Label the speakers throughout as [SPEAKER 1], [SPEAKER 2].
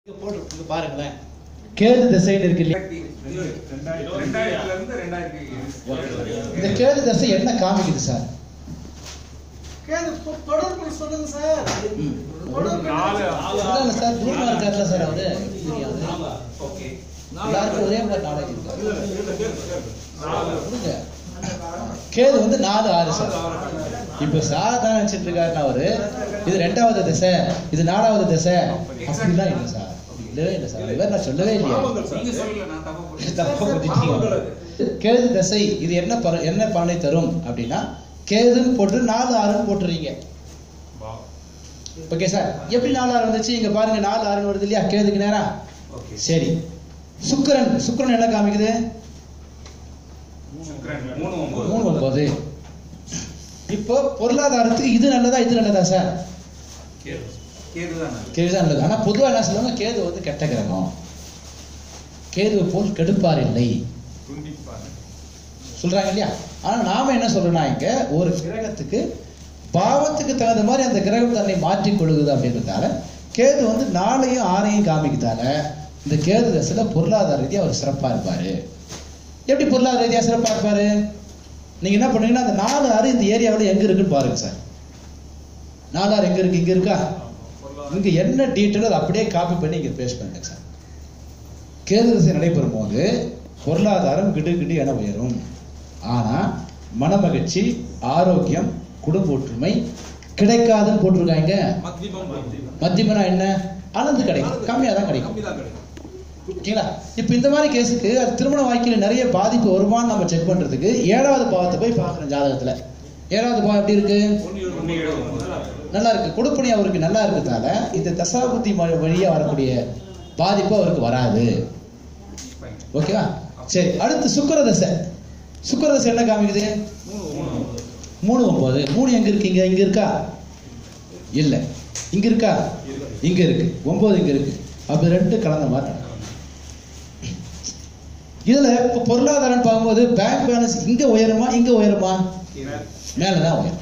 [SPEAKER 1] இங்க போட்டு இங்க பாருங்களேன்
[SPEAKER 2] கேது திசைன்னு இருக்கு இல்லையா
[SPEAKER 3] ரெண்டாயிரத்துல இருந்து ரெண்டாயிரத்தி
[SPEAKER 2] இந்த கேது திசை என்ன காமிக்குது சார்
[SPEAKER 4] கேது தொ- தொடர்பு சொல்லுங்க சார்
[SPEAKER 1] ம்.
[SPEAKER 4] தொடர்பு
[SPEAKER 3] நாலு
[SPEAKER 2] இல்ல இல்ல சார் குருமா இருக்காருல்ல சார் அவரு தெரியாது
[SPEAKER 3] ஓகே
[SPEAKER 2] எல்லாருக்கும் ஒரே மாதிரி நாலேஜ் இருக்கு
[SPEAKER 3] நாலு
[SPEAKER 2] கொடுங்க கேது வந்து நாலு ஆறு சார் இப்ப சாதாரண நினைச்சிட்டு இருக்காருன்னா அவரு இது ரெண்டாவது திசை இது நாலாவது திசை அப்படிலாம் இல்லை சார் அப்படி இல்லவே இல்லை சார் இவர் நான் சொல்லவே இல்லையா
[SPEAKER 3] நீங்க சொல்லல நான் தப்பா புரிஞ்சுட்டேன்.
[SPEAKER 2] தப்பா புரிஞ்சுட்டீங்க. கேது திசை இது என்ன பர- என்ன பலனை தரும் அப்படின்னா கேதுன்னு போட்டு நாலு ஆறுன்னு போட்டுறீங்க ஓகே சார் எப்படி நாலு ஆறு வந்துச்சு இங்க பாருங்க நாலு ஆறுன்னு வருது இல்லையா கேதுக்கு நேரா
[SPEAKER 3] ஓகே
[SPEAKER 2] சரி சுக்கிரன் சுக்கிரன் என்ன காமிக்குது
[SPEAKER 3] சுக்கிரன் மூணு ஒன்பது
[SPEAKER 2] மூணு ஒன்பது இப்போ பொருளாதாரத்துக்கு இது நல்லதா இது நல்லதா சார்
[SPEAKER 3] கேதுதான்
[SPEAKER 2] கேது தான் நல்லது ஆனா பொதுவா என்ன சொல்லுவாங்க கேது வந்து கெட்ட கிரகம் கேதுவை போல் கெடுப்பார் இல்லை
[SPEAKER 3] துண்டிப்பாரு
[SPEAKER 2] சொல்றாங்க இல்லையா ஆனா நாம என்ன சொல்றோம்னா இங்க ஒரு கிரகத்துக்கு பாவத்துக்கு தகுந்த மாதிரி அந்த கிரகம் தன்னை மாற்றிக் கொள்ளுகுது அப்படின்றதால கேது வந்து நாளையும் ஆறையும் காமிக்கிறதால இந்த கேது தசையில பொருளாதார ரீதியா அவர் சிறப்பா இருப்பாரு எப்படி பொருளாதார ரீதியா சிறப்பா இருப்பாரு நீங்க என்ன பண்ணீங்கன்னா அந்த நாலு ஆறு இந்த ஏரியாவில் எங்க இருக்குன்னு பாருங்க சார் நாலு ஆறு எங்க இருக்கு இங்க இருக்கா இங்க என்ன டீட்டெயில் அதை அப்படியே காப்பி பண்ணி இங்க பேஸ்ட் பண்ணுங்க சார் கேது திசை நடைபெறும் போது பொருளாதாரம் கிடு கிடு என உயரும் ஆனா மனமகிழ்ச்சி ஆரோக்கியம் குடும்ப ஒற்றுமை கிடைக்காதுன்னு போட்டிருக்காங்க மத்தியமனா என்ன அளந்து கிடைக்கும் கம்மியா தான் கிடைக்கும் ஓகேங்களா இப்போ இந்த மாதிரி கேஸுக்கு அது திருமண வாழ்க்கையில நிறைய பாதிப்பு வருமான்னு நம்ம செக் பண்றதுக்கு ஏழாவது பாவத்தை போய் பார்க்கணும் ஜாதகத்துல ஏழாவது பாவம் எப்படி இருக்கு
[SPEAKER 3] ஒன்னு ஏழு ஒன்பது
[SPEAKER 2] நல்லா இருக்கு கொடுப்பணி அவருக்கு நல்லா இருக்கிறதால இந்த தசாபுத்தி ம- வழியா வரக்கூடிய பாதிப்பு அவருக்கு வராது
[SPEAKER 3] Fine.
[SPEAKER 2] ஓகேவா சரி அடுத்து சுக்கிர தசை சுக்கிர தசை என்ன காமிக்குது மூணு ஒன்பது மூணு எங்க இருக்கு இங்க இங்க இருக்கா இல்ல இங்க இருக்கா இங்க இருக்கு ஒன்பது இங்க இருக்கு அப்ப ரெண்டு கலந்த மாதிரி நடக்கும். இதுல இப்ப பொருளாதாரம் பார்க்கும்போது பேங்க் பேலன்ஸ் இங்க உயருமா இங்க உயருமா மேலதான் உயரும்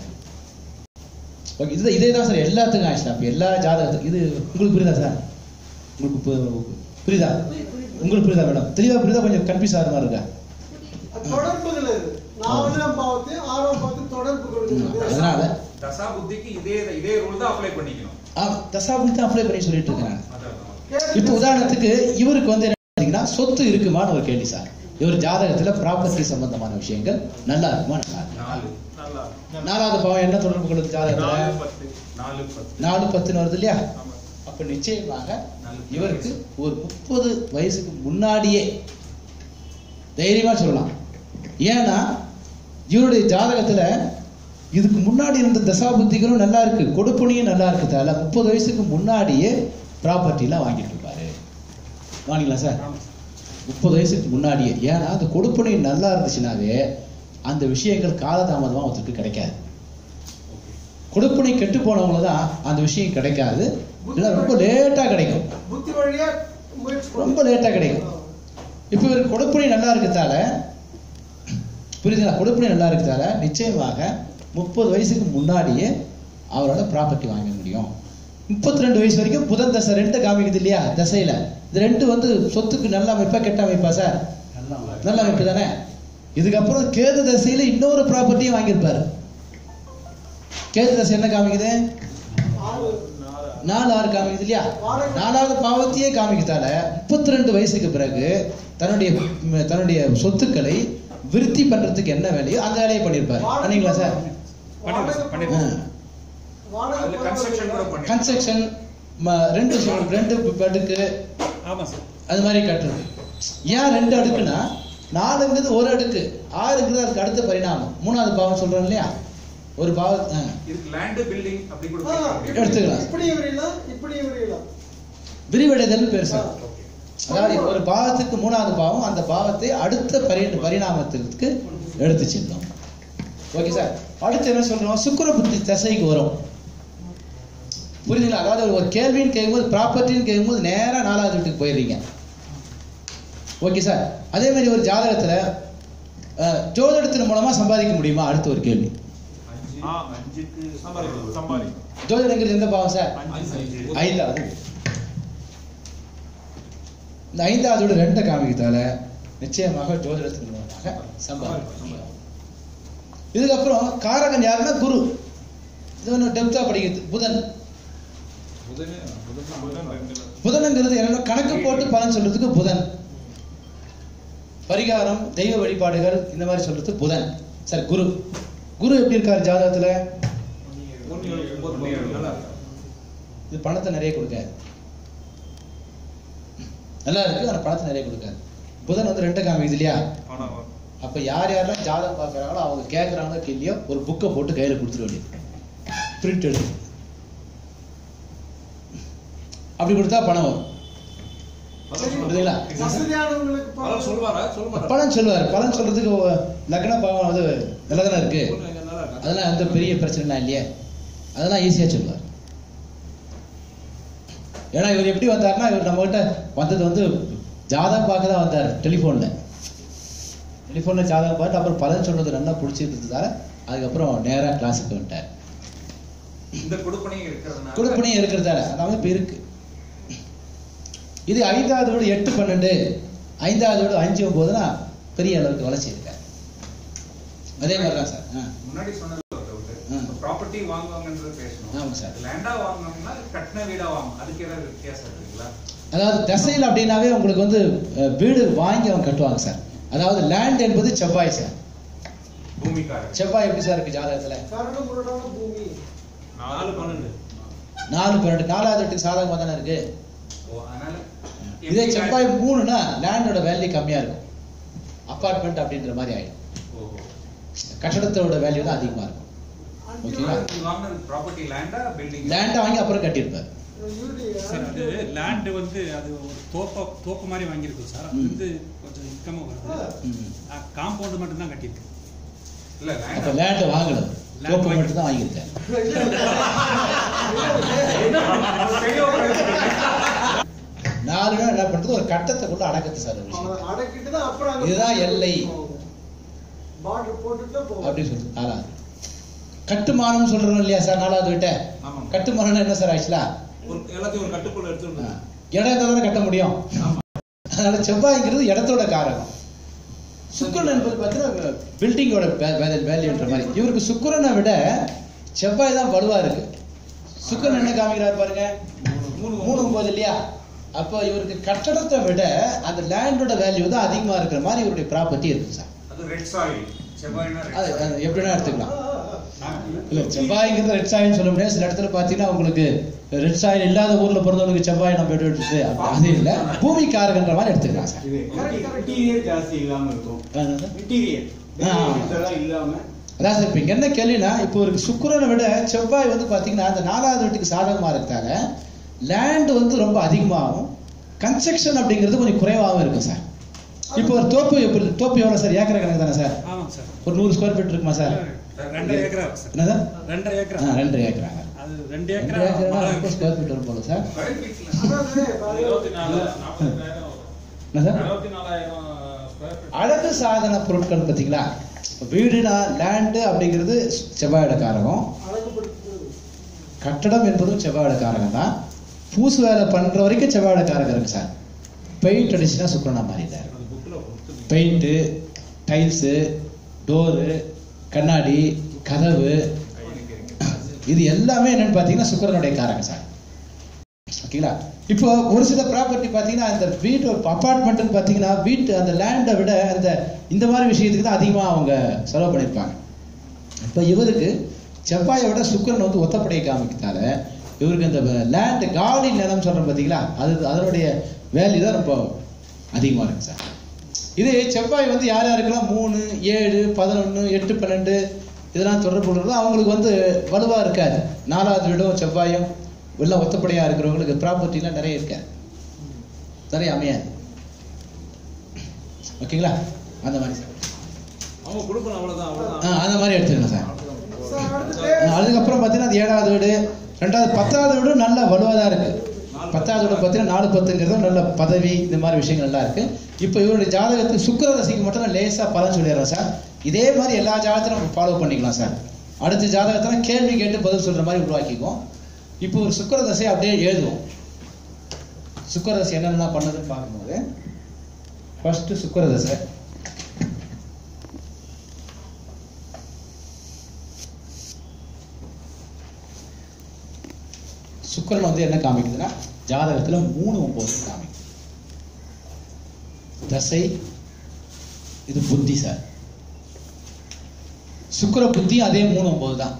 [SPEAKER 2] ஓகே இது இதே தான் சார் எல்லாத்துக்கும் ஆயிடுச்சு அப்ப எல்லா ஜாதகத்துக்கும் இது உங்களுக்கு புரியுதா சார் உங்களுக்கு பு- புரியுதா உங்களுக்கு புரியுதா மேடம் தெளிவா புரியுதா கொஞ்சம் கன்ஃபியூஸ் ஆகிற மாதிரி இருக்கா
[SPEAKER 4] தொடர்புகள் இது நாலாம் பாவத்தையும் ஆறாம் பாவத்தையும் தொடர்பு கொள்கிறது
[SPEAKER 2] அதனால
[SPEAKER 3] தசா புத்திக்கு இதே இதே ரூல் தான் அப்ளை பண்ணிக்கணும்
[SPEAKER 2] ஆ, தசாபுத்தி தான் அப்ளை பண்ணி சொல்லிட்டு இருக்கேன் நான்
[SPEAKER 3] அதான்.
[SPEAKER 4] கேது
[SPEAKER 2] இப்போ உதாரணத்துக்கு இவருக்கு வந்து என்ன பார்த்தீங்கன்னா சொத்து இருக்குமான்னு ஒரு கேள்வி சார் இவர் ஜாதகத்துல ப்ராப்பர்ட்டி சம்பந்தமான விஷயங்கள் நல்லா இருக்குமா நல்லா இருக்கு
[SPEAKER 3] நாலு
[SPEAKER 2] நாலாவது பாவம் என்ன தொடர்பு கொள்ளுது ஜாதகத்துல
[SPEAKER 3] நாலு பத்து
[SPEAKER 2] நாலு பத்துன்னு வருது இல்லையா அப்ப நிச்சயமாக இவருக்கு ஒரு முப்பது வயசுக்கு முன்னாடியே தைரியமா சொல்லலாம் ஏன்னா இவருடைய ஜாதகத்துல இதுக்கு முன்னாடி இருந்த தசாபுத்திகளும் நல்லா இருக்கு கொடுப்பணியும் நல்லா இருக்குதால முப்பது வயசுக்கு முன்னாடியே ப்ராப்பர்ட்டிலாம் வாங்கிட்டு இருப்பாரு வாங்கிக்கலாம் சார் முப்பது வயசுக்கு முன்னாடியே ஏன்னா அந்த கொடுப்பணி நல்லா இருந்துச்சுனாவே அந்த விஷயங்கள் காலதாமதமா ஒருத்தருக்கு கிடைக்காது கொடுப்பணி கெட்டு போனவங்க தான் அந்த விஷயம் கிடைக்காது இல்லை ரொம்ப லேட்டா கிடைக்கும்
[SPEAKER 4] புத்தி வழியா முயற்சி பண்ணு.
[SPEAKER 2] ரொம்ப லேட்டா கிடைக்கும் இப்போ இவருக்கு கொடுப்பணி நல்லா இருக்கிறதால புரியுதுங்களா கொடுப்பணி நல்லா இருக்கிறதால நிச்சயமாக முப்பது வயசுக்கு முன்னாடியே அவரோட ப்ராப்பர்ட்டி வாங்க முடியும் முப்பத்தி ரெண்டு வயசு வரைக்கும் புதன் தசை ரெண்டு காமிக்குது இல்லையா தசையில இது ரெண்டு வந்து சொத்துக்கு நல்ல அமைப்பா கெட்ட அமைப்பா சார் நல்ல அமைப்பு தானே இதுக்கப்புறம் கேது தசையில இன்னொரு ப்ராப்பர்ட்டியும் வாங்கியிருப்பாரு கேது தசை என்ன காமிக்குது
[SPEAKER 4] ஆறு
[SPEAKER 2] நாலு ஆறு காமிக்குது இல்லையா நாலாவது பாவத்தையே காமிக்கத்தால முப்பத்தி ரெண்டு வயசுக்கு பிறகு தன்னுடைய ம், தன்னுடைய சொத்துக்களை விருத்தி பண்றதுக்கு என்ன வேலையோ அந்த வேலையை பண்ணியிருப்பாரு பண்ணீங்களா சார்
[SPEAKER 3] பண்ணிருக்கோம், பண்ணிருக்கோம்.
[SPEAKER 4] வாடகை
[SPEAKER 3] அதுல கன்ஸ்ட்ரக்ஷன் கூட பண்ணி
[SPEAKER 2] கன்ஸ்ட்ரக்ஷன் ரெண்டு சொ- ரெண்டு அடுக்கு
[SPEAKER 3] ஆமா சார்
[SPEAKER 2] அது மாதிரி கட்டுறது ஏன் ரெண்டு அடுக்குன்னா நாலுங்கிறது ஒரு அடுக்கு ஆறுங்கிறது அதுக்கு அடுத்த பரிணாமம் மூணாவது பாவம் சொல்றோம் இல்லையா ஒரு பாவம் ஆ.
[SPEAKER 3] இதுக்கு லேண்ட் பில்டிங் அப்படி கூட
[SPEAKER 4] ஆ,
[SPEAKER 3] பிரிக்க முடியும்.
[SPEAKER 2] எடுத்துக்கலாம்.
[SPEAKER 4] இப்படி விரியலாம் இப்படி விரியலாம்
[SPEAKER 2] விரிவடைதல் பெருசு
[SPEAKER 3] ஓகே.
[SPEAKER 2] அதாவது ஒரு பாவத்துக்கு மூணாவது பாவம் அந்த பாவத்தை அடுத்த பரி பரிணாமத்திற்கு எடுத்து செல்லும் ஓகே சார் அடுத்து என்ன சொல்றோம் சுக்கிர புத்தி தசைக்கு வரும் புரியுதுங்களா அதாவது ஒரு கேள்வின்னு கேட்கும்போது ப்ராப்பர்ட்டின்னு கேட்கும்போது நேரா நாலாவது வீட்டுக்கு போயிடுறீங்க ஓகே சார் அதே மாதிரி ஒரு ஜாதகத்துல அஹ், ஜோதிடத்தின் மூலமா சம்பாதிக்க முடியுமா அடுத்த ஒரு கேள்வி
[SPEAKER 3] ஆ, அஞ்சுக்கு சம்பாதிக்கும் சம்பாதிக்கும்
[SPEAKER 2] ஜோதிடங்கிறது எந்த பாவம் சார்
[SPEAKER 3] அஞ்சு
[SPEAKER 2] ஐந்தாவது இந்த ஐந்தாவது வீடு ரெண்டை காமிக்கிறதால நிச்சயமாக ஜோதிடத்தின் மூலமாக சம்பாதிக்கும் இதுக்கப்புறம் காரகன் யாருன்னா குரு இது ஒன்று டெப்தா படிக்கிறது புதன் புதனுங்கிறது என்னன்னா கணக்கு போட்டு பலன் சொல்றதுக்கு புதன் பரிகாரம் தெய்வ வழிபாடுகள் இந்த மாதிரி சொல்றது புதன் சரி குரு குரு எப்படி இருக்காரு ஜாதகத்துல
[SPEAKER 3] ஒன்று ஏழு ஒன்பது ஏழு நல்லா இருக்கு
[SPEAKER 2] இது பணத்தை நிறைய கொடுக்காது நல்லா இருக்கு ஆனா பணத்தை நிறைய கொடுக்காது புதன் வந்து ரெண்டு காமிக்குது இல்லையா
[SPEAKER 3] பணம் வரும்.
[SPEAKER 2] அப்ப யார் யாரெல்லாம் ஜாதகம் பார்க்கறாங்களோ அவங்க கேட்கறாங்களோ கேள்வியோ ஒரு புக்கை போட்டு கையில கொடுத்துட வேண்டியது பிரிண்ட் எடுத்து அப்படி கொடுத்தா பணம் வரும் புரியுதுங்களா
[SPEAKER 4] வசதியானவங்களுக்கு
[SPEAKER 1] அதான்
[SPEAKER 4] பணம்
[SPEAKER 1] சொல்லுவாரா சொல்ல மாட்டாரா
[SPEAKER 2] பலன் சொல்லுவார் பலன் சொல்றதுக்கு ஒ- லக்ன பாவம் அது நல்லா தானே இருக்கு
[SPEAKER 1] பொண்ணு எங்க நல்லா இருக்கா?
[SPEAKER 2] அதெல்லாம் எந்த பெரிய பிரச்சனைலாம் இல்லையே அதெல்லாம் ஈஸியா சொல்லுவார் ஏன்னா இவர் எப்படி வந்தாருன்னா இவர் நம்ம கிட்ட வந்தது வந்து ஜாதகம் பார்க்க தான் வந்தார் டெலிஃபோன்ல டெலிஃபோன்ல ஜாதகம் பார்த்து அப்புறம் பலன் சொல்றது நல்லா பிடிச்சிருந்ததால அதுக்கப்புறம் நேரா கிளாஸுக்கு வந்துட்டார்
[SPEAKER 3] இந்த கொடுப்பனையும் இருக்கிறதுனால
[SPEAKER 2] கொடுப்பனையும் இருக்கிறதால அந்த அமைப்பு இருக்கு இது ஐந்தாவது வீடு எட்டு பன்னெண்டு ஐந்தாவது வீடு அஞ்சு ஒன்பதுனா பெரிய அளவுக்கு வளர்ச்சி இருக்காரு அதே மாதிரி தான் சார் ஆ
[SPEAKER 3] முன்னாடி சொன்னது ஒரு doubt.
[SPEAKER 2] ம்.
[SPEAKER 3] இப்ப ப்ராப்பர்ட்டி வாங்குவாங்கன்றது பேசணும்
[SPEAKER 2] ஆமா சார்.
[SPEAKER 3] லேண்டா வாங்கணும்னா கட்டின வீடா வாங்கணும் அதுக்கு ஏதாவது வித்தியாசம் இருக்குங்களா
[SPEAKER 2] அதாவது தசையில் அப்படின்னாவே உங்களுக்கு வந்து அஹ், வீடு வாங்கி அவங்க கட்டுவாங்க சார் அதாவது லேண்ட் என்பது செவ்வாய் சார்
[SPEAKER 3] பூமிக்காரர்
[SPEAKER 2] செவ்வாய் எப்படி சார் இருக்கு ஜாதகத்துல
[SPEAKER 4] கரடு முரடான பூமி
[SPEAKER 1] நாலு பன்னெண்டு
[SPEAKER 2] நாலு பன்னெண்டு நாலாவது எட்டுக்கு சாதகமாக தானே இருக்கு
[SPEAKER 3] ஓ அதனால
[SPEAKER 2] இதே
[SPEAKER 3] எப்படி
[SPEAKER 2] செவ்வாய் மூணுனா லேண்டோட வேல்யூ கம்மியா இருக்கும் அப்பார்ட்மெண்ட் அப்படின்ற மாதிரி ஆயிடும்
[SPEAKER 3] ஓ
[SPEAKER 2] கட்டடத்தோட வேல்யூ தான் அதிகமா இருக்கும் ஓகேங்களா
[SPEAKER 3] நீங்க வாங்கினது ப்ராப்பர்ட்டி லேண்டா பில்டிங்
[SPEAKER 2] லேண்டை வாங்கி அப்புறம் கட்டியிருப்பார்
[SPEAKER 5] சார் அது லேண்ட் வந்து அது ஒரு தோப்ப தோப்பு மாதிரி வாங்கியிருக்கோம் சார் அது
[SPEAKER 2] ம்.
[SPEAKER 5] வந்து கொஞ்சம் இன்கமாக வருது
[SPEAKER 2] ம்.
[SPEAKER 5] காம்பவுண்ட் மட்டும் தான் கட்டியிருக்கு
[SPEAKER 3] இல்ல
[SPEAKER 2] அப்ப
[SPEAKER 3] லேண்ட்
[SPEAKER 2] லேண்டை வாங்கணும்
[SPEAKER 5] Land
[SPEAKER 2] தோப்பு
[SPEAKER 5] வாங்கி-
[SPEAKER 2] மட்டும் தான் வாங்கியிருக்கேன் நாலுனா என்ன பண்றது ஒரு கட்டத்தை கொண்டு அடக்கத்து சார் ஒரு விஷயம்.
[SPEAKER 4] அடக்கிட்டு தான் அப்புறம் அங்க
[SPEAKER 2] இதுதான் எல்லை.
[SPEAKER 4] பார்டர் போட்டுட்டு போகும்
[SPEAKER 2] அப்படின்னு சொல்றது நாலாவது கட்டுமானம் சொல்றோம் இல்லையா சார் நாலாவது விட்ட
[SPEAKER 1] ஆமாம்.
[SPEAKER 2] கட்டுமானம் என்ன சார் ஆக்சுவலா
[SPEAKER 1] ஒரு எல்லாத்தையும் ஒரு கட்டுக்குள்ள எடுத்துட்டு
[SPEAKER 2] இடம் இருந்தால் தானே கட்ட முடியும்
[SPEAKER 1] ஆமா.
[SPEAKER 2] அதனால செவ்வாய்ங்கிறது இடத்தோட காரகம் சுக்கிரன் என்பது பார்த்தீங்கன்னா பில்டிங்கோட வேல்யூன்ற மாதிரி இவருக்கு சுக்கிரனை விட செவ்வாய் தான் வலுவா இருக்கு சுக்கிரன் என்ன காமிக்கிறார் பாருங்க
[SPEAKER 1] மூணு
[SPEAKER 2] மூணு ஒன்பது இல்லையா அப்போ இவருக்கு கட்டடத்தை விட அந்த லேண்டோட வேல்யூ தான் அதிகமா இருக்கிற மாதிரி இவருடைய ப்ராப்பர்ட்டி இருக்கு சார்
[SPEAKER 3] அது ரெட் சாயில் செவ்வாய்னா red
[SPEAKER 2] அது
[SPEAKER 3] soil.
[SPEAKER 2] அது எப்படின்னா எடுத்துக்கலாம் இல்ல செவ்வாய்ங்கிறது ரெட் சாயின்னு சொல்ல முடியாது சில இடத்துல பார்த்தீங்கன்னா உங்களுக்கு ரெட் சாயில் இல்லாத ஊர்ல பிறந்தவங்களுக்கு செவ்வாய் நம்ம எடுத்து அது இல்ல பூமி காரகன்ற மாதிரி எடுத்துக்கலாம் சார்
[SPEAKER 6] இது மெட்டீரியல் ஜாஸ்தி இல்லாம இருக்கும்
[SPEAKER 2] அதாவது
[SPEAKER 6] மெட்டீரியல்
[SPEAKER 2] ஆ.
[SPEAKER 6] எல்லாம் இல்லாம
[SPEAKER 2] அதான் சார் இப்போ இங்க என்ன கேள்வினா இப்போ ஒரு சுக்கிரனை விட செவ்வாய் வந்து பாத்தீங்கன்னா அந்த நாலாவது வீட்டுக்கு சாதகமா இருக்கிறதால லேண்ட் வந்து ரொம்ப அதிகமாகும் கன்ஸ்ட்ரக்ஷன் அப்படிங்கிறது கொஞ்சம் குறைவாகவும் இருக்கும் சார் இப்போ ஒரு தோப்பு இப்போ தோப்பு எவ்வளவு சார் ஏக்கர் கணக்கு தானே சார்
[SPEAKER 5] ஆமாங்க சார்
[SPEAKER 2] ஒரு நூறு ஸ்கொயர் ஃபீட் இருக்குமா சார்
[SPEAKER 5] ரெண்டரை ஏக்கரா இருக்கு சார்
[SPEAKER 2] என்ன சார்
[SPEAKER 5] ரெண்டரை ஏக்கரா
[SPEAKER 2] ஆ ரெண்டு ஏக்கர்
[SPEAKER 5] அது ரெண்டு
[SPEAKER 2] ரெண்டு
[SPEAKER 5] ஏக்கரா
[SPEAKER 2] ஏக்கர்னா
[SPEAKER 5] மரம்
[SPEAKER 2] ரொம்ப
[SPEAKER 5] இருக்கு.
[SPEAKER 2] ஸ்கொயர் ஃபீட் வரும் போல சார்
[SPEAKER 3] Square feet ல.
[SPEAKER 4] அதாவது
[SPEAKER 1] இருபத்தி நாலு நாற்பதாயிரம் வரும்.
[SPEAKER 2] என்ன சார்
[SPEAKER 1] இருபத்தி நாலாயிரம் ஸ்கொயர் ஃபீட்
[SPEAKER 2] அழகு சாதன பொருட்கள் பார்த்தீங்களா வீடுனா லேண்டு அப்படிங்கிறது செவ்வாயோட காரகம்
[SPEAKER 4] அழகுபடுத்துறது
[SPEAKER 2] கட்டடம் என்பதும் செவ்வாயோட காரகம் தான் பூசு வேலை பண்ற வரைக்கும் செவ்வாயோட காரகம் இருக்கு சார் பெயிண்ட் அடிச்சுன்னா சுக்கரனா மாறிட்டார்
[SPEAKER 1] அது புக்கில் கொடுத்துருங்க
[SPEAKER 2] பெயிண்ட்டு டைல்ஸு டோரு கண்ணாடி கதவு இது எல்லாமே என்னன்னு பார்த்தீங்கன்னா சுக்கரனுடைய காரகம் சார் ஓகேங்களா இப்போ ஒரு சில ப்ராப்பர்ட்டி பார்த்தீங்கன்னா அந்த வீட்டு அப்பார்ட்மெண்ட்னு பார்த்தீங்கன்னா வீட்டு அந்த லேண்டை விட அந்த இந்த மாதிரி விஷயத்துக்கு தான் அதிகமாக அவங்க செலவு பண்ணியிருப்பாங்க இப்போ இவருக்கு செவ்வாயை விட சுக்கிரன் வந்து ஒத்தப்படையை காமிக்கிறதால இவருக்கு இந்த லேண்ட் காலி நிலம் சொல்றோம் பார்த்தீங்களா அது அதனுடைய வேல்யூ தான் ரொம்ப அதிகமாக இருக்கு சார் இது செவ்வாய் வந்து யார் யாருக்கெல்லாம் மூணு ஏழு பதினொன்று எட்டு பன்னெண்டு இதெல்லாம் தொடர்பு கொள்றதோ அவங்களுக்கு வந்து வலுவாக இருக்காது நாலாவது வீடும் செவ்வாயும் எல்லாம் ஒத்தப்படையாக இருக்கிறவங்களுக்கு ப்ராப்பர்ட்டிலாம் நிறைய இருக்காது நிறைய அமையாது ஓகேங்களா அந்த மாதிரி சார்
[SPEAKER 1] அவங்க கொடுக்கணும் அவ்வளவுதான்
[SPEAKER 2] ஆ,
[SPEAKER 1] அவ்வளவுதான்
[SPEAKER 2] அந்த மாதிரி எடுத்துக்கணும் சார்
[SPEAKER 4] சார் அடுத்து
[SPEAKER 2] அஹ் அதுக்கப்புறம் பார்த்தீங்கன்னா அது ஏழாவது வீடு ரெண்டாவது பத்தாவது வீடும் நல்ல வலுவாக தான் இருக்கு பத்தாவது வீடு பார்த்தீங்கன்னா நாலு பத்துங்கிறதும் நல்ல பதவி இந்த மாதிரி விஷயங்கள் எல்லாம் இருக்கு இப்போ இவருடைய ஜாதகத்துக்கு சுக்கிர தசைக்கு மட்டும் நான் லேசாக பலன் சொல்லிடுறேன் சார் இதே மாதிரி எல்லா ஜாதகத்தையும் நம்ம ஃபாலோ பண்ணிக்கலாம் சார் அடுத்த ஜாதகத்தில் கேள்வி கேட்டு பதில் சொல்ற மாதிரி உருவாக்கிக்குவோம் இப்போ ஒரு சுக்கிர தசை அப்படியே எழுதுவோம் சுக்கரதசை என்னென்னலாம் பண்ணுதுன்னு பார்க்கும்போது ஃபர்ஸ்ட் சுக்கரதசை சுக்கிரன் வந்து என்ன காமிக்குதுன்னா ஜாதகத்துல மூணு ஒன்பது காமிக்குது தசை இது புத்தி சார் சுக்கிர புத்தியும் அதே மூணு ஒன்பது தான்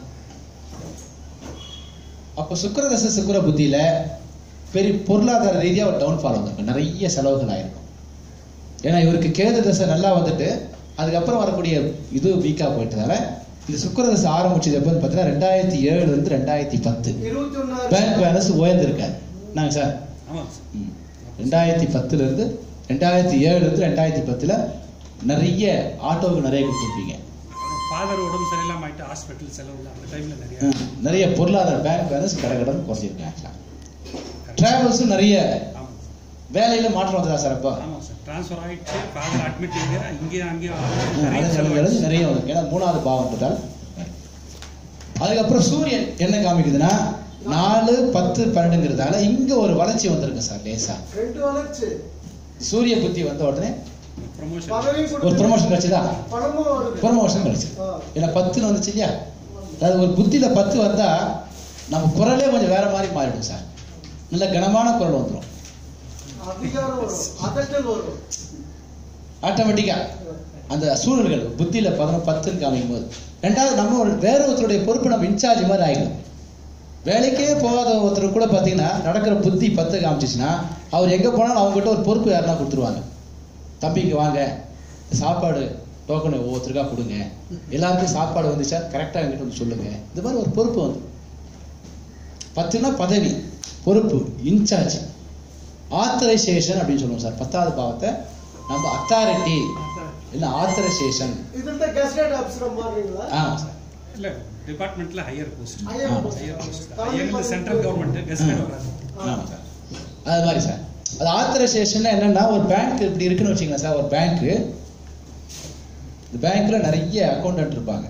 [SPEAKER 2] அப்போ சுக்கிர தசை சுக்கிர புத்தியில பெரிய பொருளாதார ரீதியா ஒரு டவுன்ஃபால் வந்திருக்கும் நிறைய செலவுகள் ஆயிருக்கும் ஏன்னா இவருக்கு கேது தசை நல்லா வந்துட்டு அதுக்கப்புறம் வரக்கூடிய இது வீக்கா போயிட்டதால இந்த சுக்கிர தசை ஆரம்பிச்சது எப்போன்னு பார்த்தீங்கன்னா ரெண்டாயிரத்தி ஏழுல இருந்து ரெண்டாயிரத்தி பத்து
[SPEAKER 4] இருபத்தி ஒன்னாயிரம்
[SPEAKER 2] பேங்க் பேலன்ஸ் உயர்ந்திருக்காரு நாங்க சார்
[SPEAKER 5] ஆமாங்க சார்
[SPEAKER 2] ம். ரெண்டாயிரத்தி பத்துல இருந்து ரெண்டாயிரத்தி ஏழுல இருந்து ரெண்டாயிரத்தி பத்துல நிறைய ஆட்டோவுக்கு நிறைய கொடுத்துருப்பீங்க
[SPEAKER 5] ஃபாதர் உடம்பு சரியில்லாம ஆயிட்டு ஹாஸ்பிட்டல் செலவு அந்த டைம்ல நிறைய
[SPEAKER 2] ம். நிறைய பொருளாதார பேங்க் பேலன்ஸ் கடை கடன் குறைஞ்சிருக்காங்க டிராவல்ஸும் நிறைய
[SPEAKER 5] ஆமாங்க சார்
[SPEAKER 2] வேலையில மாற்றம் வந்ததா சார் அப்போ
[SPEAKER 5] ஆமாங்க சார் ட்ரான்ஸ்ஃபர் ஆயிடுச்சு ஃபாதர் அட்மிட் இங்க இங்கேயும் அங்கேயும்
[SPEAKER 2] ம்,
[SPEAKER 5] நிறைய
[SPEAKER 2] அலைஞ்சு அலைஞ்சு அலைஞ்சு நிறைய வந்திருக்கு ஏன்னா மூணாவது பாவம் போட்டால் அதுக்கப்புறம் சூரியன் என்ன காமிக்குதுன்னா நாலு பத்து பன்னெண்டுங்கிறதால இங்க ஒரு வளர்ச்சி வந்திருக்கு சார் லேசா
[SPEAKER 4] ரெண்டு வளர்ச்சி
[SPEAKER 2] சூரிய புத்தி வந்த உடனே
[SPEAKER 5] ப்ரொமோஷன்
[SPEAKER 4] பதவி
[SPEAKER 2] ஒரு ப்ரொமோஷன் கிடைச்சதா
[SPEAKER 4] பணமும் வருது
[SPEAKER 2] ப்ரொமோஷன் கிடைச்சது
[SPEAKER 4] ஆ.
[SPEAKER 2] ஏன்னா பத்துன்னு வந்துச்சு இல்லையா அதாவது ஒரு புத்தியில பத்து வந்தா நம்ம குரலே கொஞ்சம் வேற மாதிரி மாறிடும் சார் நல்ல கனமான குரல் வந்துடும்
[SPEAKER 4] அதிகாரம் வரும் அதட்டல் வரும்
[SPEAKER 2] ஆட்டோமேட்டிக்கா அந்த சூழல்கள் புத்தியில பதினொன்று பத்துன்னு காமிக்கும் போது ரெண்டாவது நம்ம ஒரு வேற ஒருத்தருடைய பொறுப்பு நம்ம இன்சார்ஜ் மாதிரி ஆகிடும் வேலைக்கே போகாத ஒருத்தர் கூட பார்த்தீங்கன்னா நடக்கிற புத்தி பத்து காமிச்சிச்சுன்னா அவர் எங்க போனாலும் அவங்ககிட்ட ஒரு பொறுப்பு யாருன்னா கொடுத்துருவாங்க தம்பிங்க வாங்க சாப்பாடு டோக்கன் ஒவ்வொருத்தருக்கா கொடுங்க எல்லாருக்கும் சாப்பாடு வந்துச்சா கரெக்டாக எங்கிட்ட வந்து சொல்லுங்க இந்த மாதிரி ஒரு பொறுப்பு வந்து பத்துனா பதவி பொறுப்பு இன்சார்ஜ் ஆத்தரைசேஷன் அப்படின்னு சொல்லுவோம் சார் பத்தாவது பாவத்தை நம்ம அத்தாரிட்டி இல்ல ஆத்தரைசேஷன்
[SPEAKER 4] இதுல கெஸ்டட் ஆபீசர் மாறுறீங்களா
[SPEAKER 2] ஆமா சார்
[SPEAKER 5] இல்ல டிபார்ட்மெண்ட்ல higher post
[SPEAKER 4] higher
[SPEAKER 2] ah.
[SPEAKER 4] Post.
[SPEAKER 5] Higher post
[SPEAKER 4] தலைமை
[SPEAKER 5] எங்களுக்கு
[SPEAKER 4] பதவி
[SPEAKER 5] சென்ட்ரல் கவர்மெண்ட் கெஸ்டட் வராது
[SPEAKER 2] ஆமா சார் அது மாதிரி சார் அது ஆத்தரைசேஷன் என்னன்னா ஒரு பேங்க் இப்படி இருக்குன்னு வச்சுக்கலாம் சார் ஒரு பேங்க் இந்த பேங்க்ல நிறைய அக்கௌண்டன்ட் இருப்பாங்க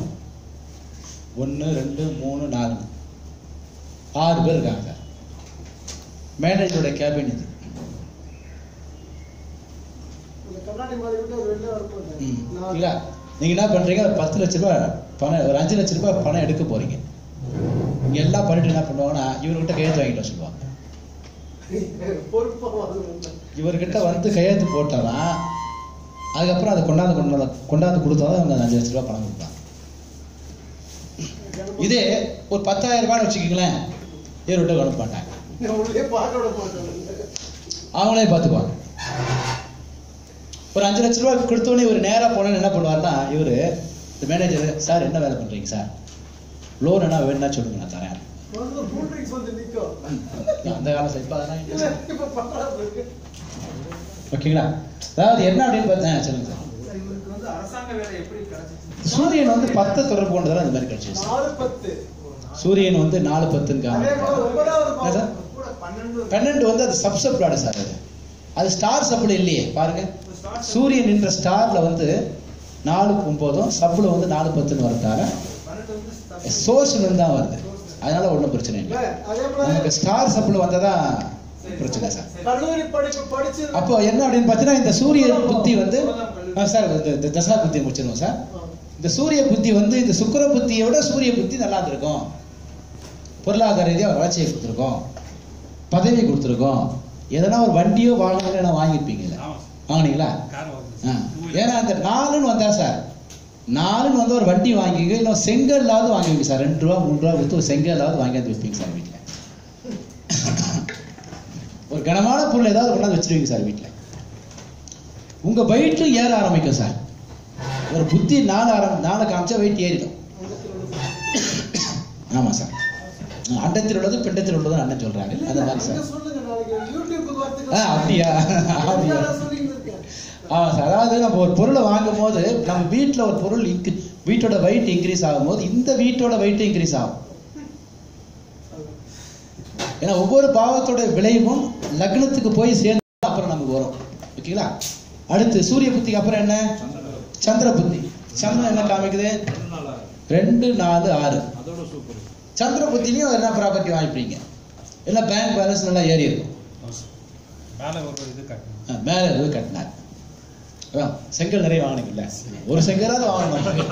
[SPEAKER 2] ஒன்று ரெண்டு மூணு நாலு ஆறு பேர் இருக்காங்க சார் மேனேஜரோட கேபின் இது
[SPEAKER 4] இந்த கண்ணாடி மாதிரி விட்டு ஒரு வெளில வரும்போது
[SPEAKER 2] ம்.
[SPEAKER 4] நான்
[SPEAKER 2] இல்ல நீங்க என்ன பண்றீங்க ஒரு பத்து லட்ச ரூபாய் பணம் ஒரு அஞ்சு லட்ச ரூபாய் பணம் எடுக்க போறீங்க இங்க எல்லாம் பண்ணிட்டு என்ன பண்ணுவாங்கன்னா இவர்கிட்ட கையெழுத்து வாங்கிட்டு வர சொல்லுவாங்க
[SPEAKER 4] பொறுப்பா வருவேன்
[SPEAKER 2] இவர்கிட்ட வந்து கையெழுத்து போட்டாதான் அதுக்கப்புறம் அதை கொண்டாந்து கொண்டாந்து கொண்டாந்து கொடுத்தாதான் அவங்க அந்த அஞ்சு லட்ச ரூபாய் பணம் கொடுப்பாங்க இதே ஒரு பத்தாயிரம் ரூபாய்னு வச்சுக்கோங்களேன் இவர்கிட்ட அனுப்ப மாட்டாங்க
[SPEAKER 4] உள்ளே பார்க்க விட மாட்டேன்
[SPEAKER 2] அவங்களே பார்த்துக்குவாங்க ஒரு அஞ்சு லட்ச ரூபாய் கொடுத்தோடனே இவர் நேரா போனோன்னு என்ன பண்ணுவாருன்னா இவரு இந்த மேனேஜர் சார் என்ன வேலை பண்றீங்க சார் லோன் என்ன வேணும்னா சொல்லுங்க நான் தரேன்
[SPEAKER 4] வந்து கூல் ட்ரிங்க்ஸ் வந்து நிற்கும்
[SPEAKER 2] அந்த காலம் சார் இப்போ அதெல்லாம் இல்லை சார்.
[SPEAKER 4] இப்ப பண்றாரு
[SPEAKER 2] ஓகேங்களா அதாவது என்ன அப்படின்னு பார்த்தேன் சொல்லுங்க சார்
[SPEAKER 3] இவருக்கு வந்து அரசாங்க வேலை எப்படி கிடைச்சிச்சு
[SPEAKER 2] சூரியன் வந்து பத்தை தொடர்பு கொண்டதால அந்த மாதிரி கிடைச்சிது சார்.
[SPEAKER 4] நாலு பத்து
[SPEAKER 2] சூரியன் வந்து நாலு பத்துன்னு
[SPEAKER 4] அதே
[SPEAKER 2] காமிக்கும்
[SPEAKER 4] மாதிரி ஒன்பதாவது
[SPEAKER 2] என்ன சார்?
[SPEAKER 4] பாவம்
[SPEAKER 3] கூட பன்னெண்டு
[SPEAKER 2] பன்னெண்டு வந்து அது சப் பிளாடு சார் அது அது ஸ்டார் சப்ல இல்லையே பாருங்க சூரியன் என்ற ஸ்டார்ல வந்து நாலு ஒன்பதும் சப்ல வந்து நாலு பத்துன்னு வரதால
[SPEAKER 3] பன்னெண்டு வந்து start
[SPEAKER 2] சோர்ஸ்ல இருந்து தான் வருது அதனால ஒன்றும் பிரச்சனை இல்லை
[SPEAKER 4] இல்ல, அதே
[SPEAKER 2] நமக்கு
[SPEAKER 4] மாதிரி
[SPEAKER 2] ஸ்டார் சப்ல வந்ததான் பிரச்சனை சார்
[SPEAKER 4] கல்லூரி படிப்பு படிச்சு
[SPEAKER 2] அப்போ என்ன அப்படின்னு பார்த்தீங்கன்னா இந்த சூரிய புத்தி வந்து ஆ, சார் இந்த இந்த தசா புத்தி முடிச்சிருவோம் சார் இந்த சூரிய புத்தி வந்து இந்த சுக்கிர புத்தியை விட சூரிய புத்தி நல்லா இருந்திருக்கும் பொருளாதார ரீதியாக ஒரு வளர்ச்சியை கொடுத்துருக்கோம் பதவி கொடுத்துருக்கோம் எதனா ஒரு வண்டியோ வாகனங்களோ என்ன வாங்கியிருப்பீங்கல்ல
[SPEAKER 5] ஆமா
[SPEAKER 2] வாங்கினீங்களா
[SPEAKER 5] கார்
[SPEAKER 2] ஆ.
[SPEAKER 5] வாங்குது
[SPEAKER 2] ஏன்னா அந்த நாலுன்னு வந்தா சார் நாலுன்னு வந்து ஒரு வண்டி வாங்கிங்க இல்லை செங்கல்லாவது வாங்குவீங்க சார் ரெண்டு ரூபா மூணு ரூபா கொடுத்து ஒரு செங்கல்லாவது வாங்கி வந்து வைப்பீங்க சார் வீட்டில் ஒரு கனமான பொருள் ஏதாவது கொண்டாந்து வச்சிருவீங்க சார் வீட்டில் உங்க வெயிட்டும் ஏற ஆரம்பிக்கும் சார் ஒரு புத்தி நாலு ஆரம் நாலு காமிச்சா வெயிட் ஏறிடும் ஆமா சார் அண்டத்தில் உள்ளது பிண்டத்தில் உள்ளது அண்ணன் சொல்றாங்க அந்த மாதிரி
[SPEAKER 4] நீங்க
[SPEAKER 2] சார்
[SPEAKER 4] சொல்லுங்க நாளைக்கு யூடியூப்க்கு
[SPEAKER 2] ஆ அப்படியா அப்படியா
[SPEAKER 4] சொல்லிட்டு இருக்கேன்
[SPEAKER 2] ஆமா சார் அதாவது நம்ம ஒரு பொருளை வாங்கும் போது நம்ம வீட்ல ஒரு பொருள் இன்க்ரி வீட்டோட வெயிட் இன்க்ரீஸ் ஆகும்போது இந்த வீட்டோட வெயிட் இன்க்ரீஸ் ஆகும் ஏன்னா ஒவ்வொரு பாவத்தோட விளைவும் லக்னத்துக்கு போய் சேர்ந்து அப்புறம் நமக்கு வரும் ஓகேங்களா அடுத்து சூரிய புத்திக்கு அப்புறம் என்ன சந்திர புத்தி சந்திரன் என்ன காமிக்குது
[SPEAKER 1] ரெண்டு நாளா
[SPEAKER 2] ரெண்டு நாலு ஆறு
[SPEAKER 1] அதோட சூப்பர்
[SPEAKER 2] சந்திர புத்திலையும் என்ன ப்ராப்பர்ட்டி வாங்கிப்பீங்க எல்லாம் பேங்க் பேலன்ஸ் நல்லா ஏறி இருக்கும்
[SPEAKER 5] மேல ஒரு இது காட்டணும்
[SPEAKER 2] அஹ் மேல ஏதோ கட்டினார் அதான் செங்கல் நிறைய வாங்கினீங்கல்ல ஒரு செங்கலாவது வாங்கணும்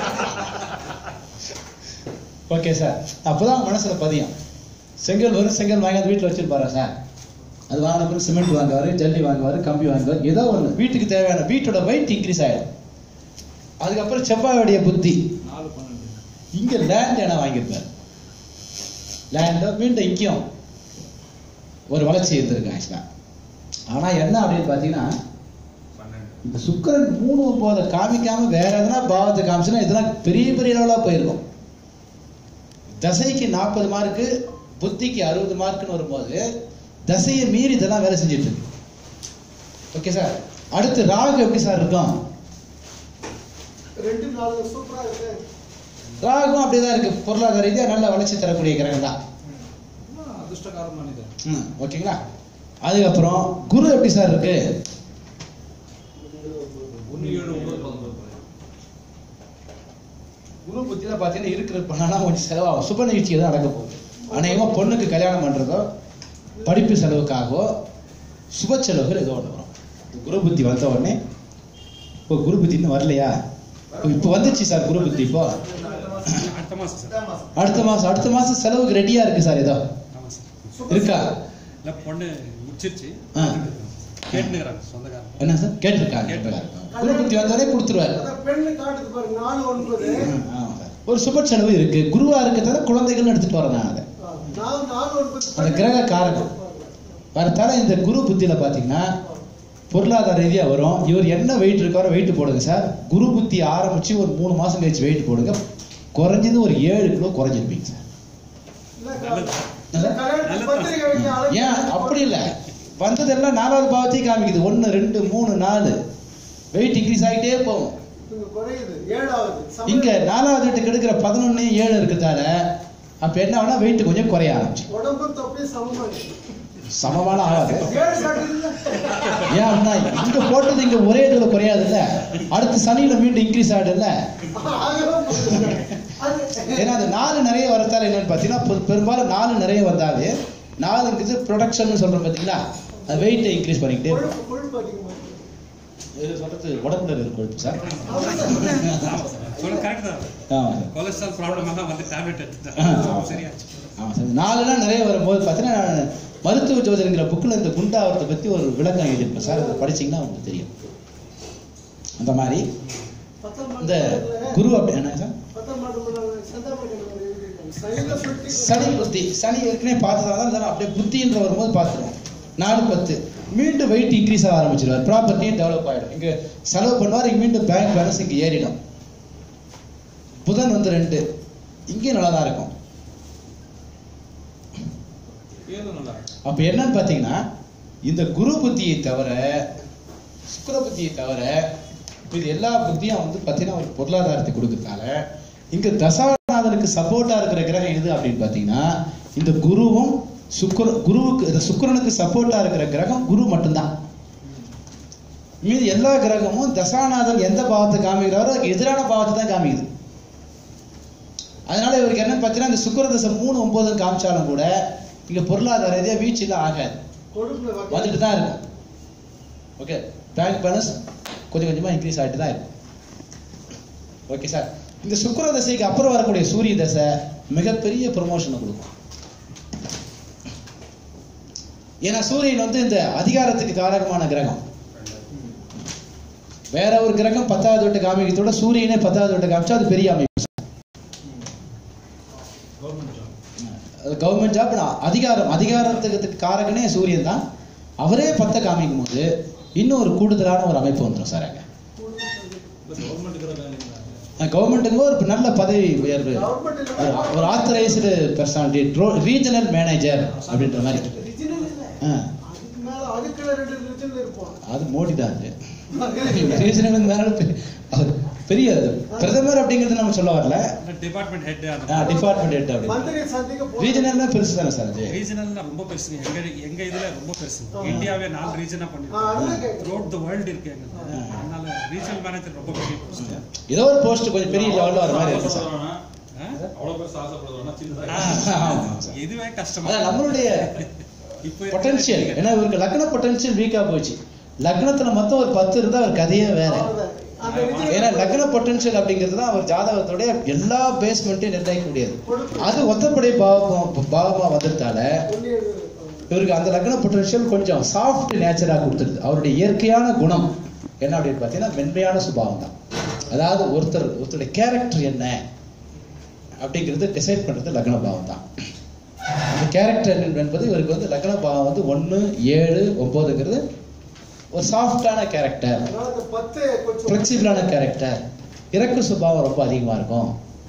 [SPEAKER 2] ஓகே சார் அப்பதான் மனசுல பதியும் செங்கல் வரும் செங்கல் வாங்கி வீட்டில் வச்சிருப்பாரா சார் அது வாங்கின பிறகு சிமெண்ட் வாங்குவாரு ஜல்லி வாங்குவாரு கம்பி வாங்குவாரு ஏதோ ஒண்ணு வீட்டுக்கு தேவையான வீட்டோட வெயிட் இன்க்ரீஸ் ஆயிடும் அதுக்கப்புறம் செவ்வாயுடைய புத்தி
[SPEAKER 1] நாலு பன்னெண்டு
[SPEAKER 2] இங்க லேண்ட் இடம் வாங்கியிருப்பாரு லேண்டோ மீண்டும் இங்கேயும் ஒரு வளர்ச்சி இருந்திருக்கு ஆக்சுவலா ஆனா என்ன அப்படின்னு பாத்தீங்கன்னா
[SPEAKER 3] பன்னெண்டு
[SPEAKER 2] இந்த சுக்கிரன் மூணு ஒன்பதை காமிக்காம வேற எதனா பாவத்தை காமிச்சுன்னா இதெல்லாம் பெரிய பெரிய லெவலா போயிருக்கும் தசைக்கு நாற்பது மார்க்கு புத்திக்கு அறுபது மார்க்குன்னு வரும்போது தசையை மீறி இதெல்லாம் வேலை செஞ்சுட்டு இருக்கு ஓகே சார் அடுத்து ராகு எப்படி சார் இருக்கும்
[SPEAKER 4] ரெண்டு நாலு சூப்பரா இருக்கு
[SPEAKER 2] ராகும் அப்படிதான் இருக்கு பொருளாதார ரீதியா நல்ல வளர்ச்சி தரக்கூடிய கிரகம் தான்
[SPEAKER 1] அதிர்ஷ்டகாரம் மனிதன்
[SPEAKER 2] ம், ஓகேங்களா அதுக்கப்புறம் குரு எப்படி சார் இருக்கு
[SPEAKER 1] ஒன்று ஏழு ஒன்பது பத்தொன்பது
[SPEAKER 2] குரு புத்தியில பாத்தீங்கன்னா இருக்கிற பணம்லாம் கொஞ்சம் செலவாகும் சுப நிகழ்ச்சி தான் நடக்க போகுது அநேகமா பொண்ணுக்கு கல்யாணம் பண்றதோ படிப்பு செலவுக்காகவோ சுப செலவுகள் ஏதோ ஒன்று வரும் இந்த குரு புத்தி வந்த உடனே இப்போ குரு புத்தி இன்னும் வரலையா இப்போ வந்துச்சு சார் குரு புத்தி இப்போ
[SPEAKER 5] அடுத்த மாசம் சார்
[SPEAKER 2] அடுத்த மாசம் அடுத்த மாசம் செலவுக்கு ரெடியா இருக்கு சார் ஏதோ
[SPEAKER 5] ஆமா சார்
[SPEAKER 2] இருக்கா
[SPEAKER 5] இல்ல பொண்ணு முடிச்சிருச்சு
[SPEAKER 2] ஆ.
[SPEAKER 5] கேட்டுக்கிறாங்க சொந்தக்காரங்க
[SPEAKER 2] என்ன சார் கேட்டிருக்காங்க குரு புத்தி வந்தோடனே கொடுத்துருவாரு
[SPEAKER 4] அதான் பெண்ணு காட்டுது பாருங்க நாலு ஒன்பது
[SPEAKER 2] ஆமா சார். ஒரு சுப செலவு இருக்கு குருவா இருக்கிறதால குழந்தைகள் எடுத்துட்டு வரேன் நான் அதை
[SPEAKER 4] ஆ, நாலு நாலு ஒன்பது
[SPEAKER 2] அந்த கிரக காரகம். வரத்தால இந்த குரு புத்தியில பாத்தீங்கன்னா பொருளாதார ரீதியா வரும் இவர் என்ன வெயிட் இருக்காரோ வெயிட் போடுங்க சார் குரு புத்தி ஆரம்பிச்சு ஒரு மூணு மாசம் கழிச்சு வெயிட் போடுங்க குறைஞ்சது ஒரு ஏழு கிலோ குறைஞ்சிருப்பீங்க சார்
[SPEAKER 4] இல்ல, இல்ல, கல்யாணத்துக்கு பத்திரிக்கை வைக்க அழைப்பு
[SPEAKER 2] ஏன் அப்படி இல்ல வந்ததெல்லாம் நாலாவது பாவத்தையும் காமிக்குது ஒன்னு ரெண்டு மூணு நாலு வெயிட் இன்க்ரீஸ் ஆகிட்டே போகும்
[SPEAKER 4] இங்க குறையுது ஏழாவது சம-
[SPEAKER 2] இங்க நாலாவது வீட்டுக்கு எடுக்கிற பதினொன்னு ஏழு இருக்கிறதால அப்ப என்ன ஆகும்னா வெயிட் கொஞ்சம் குறைய ஆரம்பிச்சு
[SPEAKER 4] உடம்பு அப்படியே சமமாயிடுச்சு
[SPEAKER 2] சமமான ஆகாது
[SPEAKER 4] ஏழு காட்டுதுல்ல
[SPEAKER 2] ஏன் அப்படின்னா இங்க போட்டது இங்க ஒரே இதுல குறையாதுல்ல அடுத்து சனியில மீண்டும் இன்க்ரீஸ் ஆகுதுல்ல
[SPEAKER 4] ஆகலாம் போகுது. அது
[SPEAKER 2] ஏன்னா அது நாலு நிறைய வரத்தால என்னன்னு பாத்தீங்கன்னா பெ- பெரும்பாலும் நாலு நிறைய வந்தாலே நாலுங்கிறது ப்ரொடக்ஷன் சொல்றோம் பாத்தீங்களா அது வெயிட்டை இன்க்ரீஸ் பண்ணிக்கிட்டே இருக்கும்
[SPEAKER 4] கொழுப்பு கொழுப்பு அதிகமா இருக்கு.
[SPEAKER 2] இது சொல்றது உடம்புல இருக்கு கொழுப்பு சார்
[SPEAKER 5] சொல்ல கரெக்ட் தான்
[SPEAKER 2] ஆமா சார்
[SPEAKER 5] கொலஸ்ட்ரால் ப்ராப்ளம் எல்லாம் வந்து டேப்லெட்
[SPEAKER 2] ஆ.
[SPEAKER 5] எடுத்துட்டேன் சரியாச்சு
[SPEAKER 2] ஆமா சார் நாலுலாம் நிறைய வரும்போது பார்த்தீங்கன்னா நான் மருத்துவ ஜோதிடங்கிற புக்கில் இந்த குண்டாவரத்தை பத்தி ஒரு விளக்கம் எழுதியிருப்பேன் சார் அதை படிச்சீங்கன்னா உங்களுக்கு தெரியும் அந்த மாதிரி
[SPEAKER 4] பத்தாம்
[SPEAKER 2] இந்த
[SPEAKER 4] மாதத்துல
[SPEAKER 2] குரு அப்படி என்ன சார்
[SPEAKER 4] பத்தாம் மாதம் முன்னால செந்தாமரை எழுதியிருக்காங்க. சைடுல சுட்டி
[SPEAKER 2] சனி புத்தி சனி ஏற்கனவே பார்த்ததா தான் இருந்தாலும் அப்படியே புத்தின்ற வரும்போது பார்த்துருவோம் நாலு பத்து மீண்டும் வெயிட் இன்க்ரீஸ் ஆக ஆரம்பிச்சிருவார் ப்ராப்பர்ட்டியும் டெவலப் ஆகிடும் இங்கே செலவு பண்ணுவார் இங்கே மீண்டும் பேங்க் பேலன்ஸ் இங்கே ஏறிடும் புதன் வந்து ரெண்டு இங்கேயும் நல்லா தான் இருக்கும்
[SPEAKER 1] ஏது நல்லா
[SPEAKER 2] அப்போ என்னன்னு பார்த்தீங்கன்னா இந்த குரு புத்தியை தவிர சுக்கிர புத்தியை தவிர இது எல்லா புத்தியும் வந்து பார்த்தீங்கன்னா ஒரு பொருளாதாரத்தை கொடுக்கறதால இங்க தசாநாதனுக்கு சப்போர்ட்டா இருக்கிற கிரகம் எது அப்படின்னு பார்த்தீங்கன்னா இந்த குருவும் சுக்கிர குருவுக்கு இந்த சுக்கிரனுக்கு சப்போர்ட்டா இருக்கிற கிரகம் குரு மட்டும்தான் மீது எல்லா கிரகமும் தசாநாதன் எந்த பாவத்தை காமிக்கிறாரோ அதுக்கு எதிரான பாவத்தை தான் காமிக்குது அதனால இவருக்கு என்ன பார்த்தீங்கன்னா இந்த சுக்கிர தசை மூணு ஒன்பது காமிச்சாலும் கூட இங்க பொருளாதார ரீதியா வீழ்ச்சிலாம் ஆகாது
[SPEAKER 4] கொழுப்புல வகை
[SPEAKER 2] வந்துட்டு தான் இருக்கும் ஓகே பேங்க் பேலன்ஸ் கொஞ்சம் கொஞ்சமா இன்க்ரீஸ் ஆகிட்டு தான் இருக்கும் ஓகே சார் இந்த சுக்கிர தசைக்கு அப்புறம் வரக்கூடிய சூரிய தசை மிகப்பெரிய ப்ரொமோஷனை கொடுக்கும் ஏன்னா சூரியன் வந்து இந்த அதிகாரத்துக்கு காரகமான கிரகம் வேற ஒரு கிரகம் பத்தாவது விட்டு காமிக்கிறதோட சூரியனே பத்தாவது விட்டு காமிச்சா அது பெரிய அமைப்பு
[SPEAKER 1] கவர்மெண்ட் ஜாப்
[SPEAKER 2] அது கவர்மெண்ட் ஜாப் அதிகாரம் அதிகாரத்துக்கு காரகனே சூரியன் தான் அவரே பத்தை காமிக்கும் போது இன்னும் ஒரு கூடுதலான ஒரு அமைப்பு வந்துடும் சார் அங்க
[SPEAKER 1] இப்போ கவர்மெண்ட்டுக்கு வேலைங்களா
[SPEAKER 2] கவர்மெண்ட்டுங்க ஒரு நல்ல பதவி உயர்வு
[SPEAKER 4] கவர்மெண்ட் இல்ல.
[SPEAKER 2] ஒரு- ஒரு ஆத்தரைஸ்டு பர்சனாலிட்டி ரீஜனல் மேனேஜர் அப்படின்ற மாதிரி
[SPEAKER 4] Original இல்ல.
[SPEAKER 2] ஆ,
[SPEAKER 4] அதுக்கு மேல அதுக்குள்ள ரெண்டு ரிஜினல் இருப்போம்
[SPEAKER 2] அது மோடி தான் அது ரீஜனல் மேல பெ- அவர் பெரிய பிரதமர் அப்படிங்கிறது நம்ம சொல்ல வரல
[SPEAKER 5] டிபார்ட்மெண்ட் ஹெட் அந்த
[SPEAKER 2] டிபார்ட்மெண்ட் ஹெட் அப்படி
[SPEAKER 4] மந்திரி சந்திக்க போ
[SPEAKER 2] ரீஜனல்னா பெருசு தானே சார் அது
[SPEAKER 5] ரீஜனல் ரொம்ப பெருசு எங்க எங்க இதுல ரொம்ப பெருசு
[SPEAKER 4] ஆ.
[SPEAKER 5] இந்தியாவே நாலு ரீஜனா
[SPEAKER 4] ஆ,
[SPEAKER 5] பண்ணிருக்கோம்
[SPEAKER 4] அதுதான் கேக்குறேன்.
[SPEAKER 5] த்ரோட் த வேர்ல்டு இருக்கு எங்க அதனால ரீஜனல் மேனேஜர் ரொம்ப பெரிய post.
[SPEAKER 2] ஏதோ ஒரு போஸ்ட் கொஞ்சம் பெரிய லெவல்ல வர மாதிரி இருக்கு சார்
[SPEAKER 1] ஆசைப்படுறவனா,
[SPEAKER 5] ஆ?
[SPEAKER 1] அவ்வளவு பெருசு ஆசைப்படுறவனா சின்னதா
[SPEAKER 5] ஆ.
[SPEAKER 2] ஆமா சார்.
[SPEAKER 5] இதுவே கஷ்டமா
[SPEAKER 2] அதான் நம்மளுடைய
[SPEAKER 5] இப்ப
[SPEAKER 2] பொட்டன்ஷியல் ஏன்னா இவருக்கு லக்ன பொட்டன்ஷியல் வீக்கா போச்சு லக்னத்துல மொத்தம் ஒரு பத்து இருந்தா அவர் கதையே வேற
[SPEAKER 4] அவ்வளவுதான். அந்த விதியை
[SPEAKER 2] ஏன்னா லக்ன பொட்டன்ஷியல் அப்படிங்கிறது தான் அவர் ஜாதகத்துடைய எல்லா பேஸ்மெண்ட்டையும் நிர்ணயிக்கக்கூடியது அது ஒத்தப்படை பாவம் பாவமா வந்ததால
[SPEAKER 4] ஒண்ணு எழுது.
[SPEAKER 2] இவருக்கு அந்த லக்ன பொட்டன்ஷியல் கொஞ்சம் சாஃப்ட் நேச்சரா கொடுத்துருது அவருடைய இயற்கையான குணம் என்ன அப்படின்னு பார்த்தீங்கன்னா மென்மையான சுபாவம் தான் அதாவது ஒருத்தர் ஒருத்தருடைய கேரக்டர் என்ன அப்படிங்கிறது டிசைட் பண்றது லக்ன பாவம் தான் அந்த கேரக்டர் என்பது இவருக்கு வந்து லக்ன பாவம் வந்து ஒன்று ஏழு ஒன்பதுங்கிறது ஒரு சாஃப்டான கேரக்டர்
[SPEAKER 4] அதனால அந்த பத்து கொஞ்சம்
[SPEAKER 2] ஃப்ளெக்சிபிளான கேரக்டர் இறக்கு சுபாவம் ரொம்ப அதிகமா இருக்கும்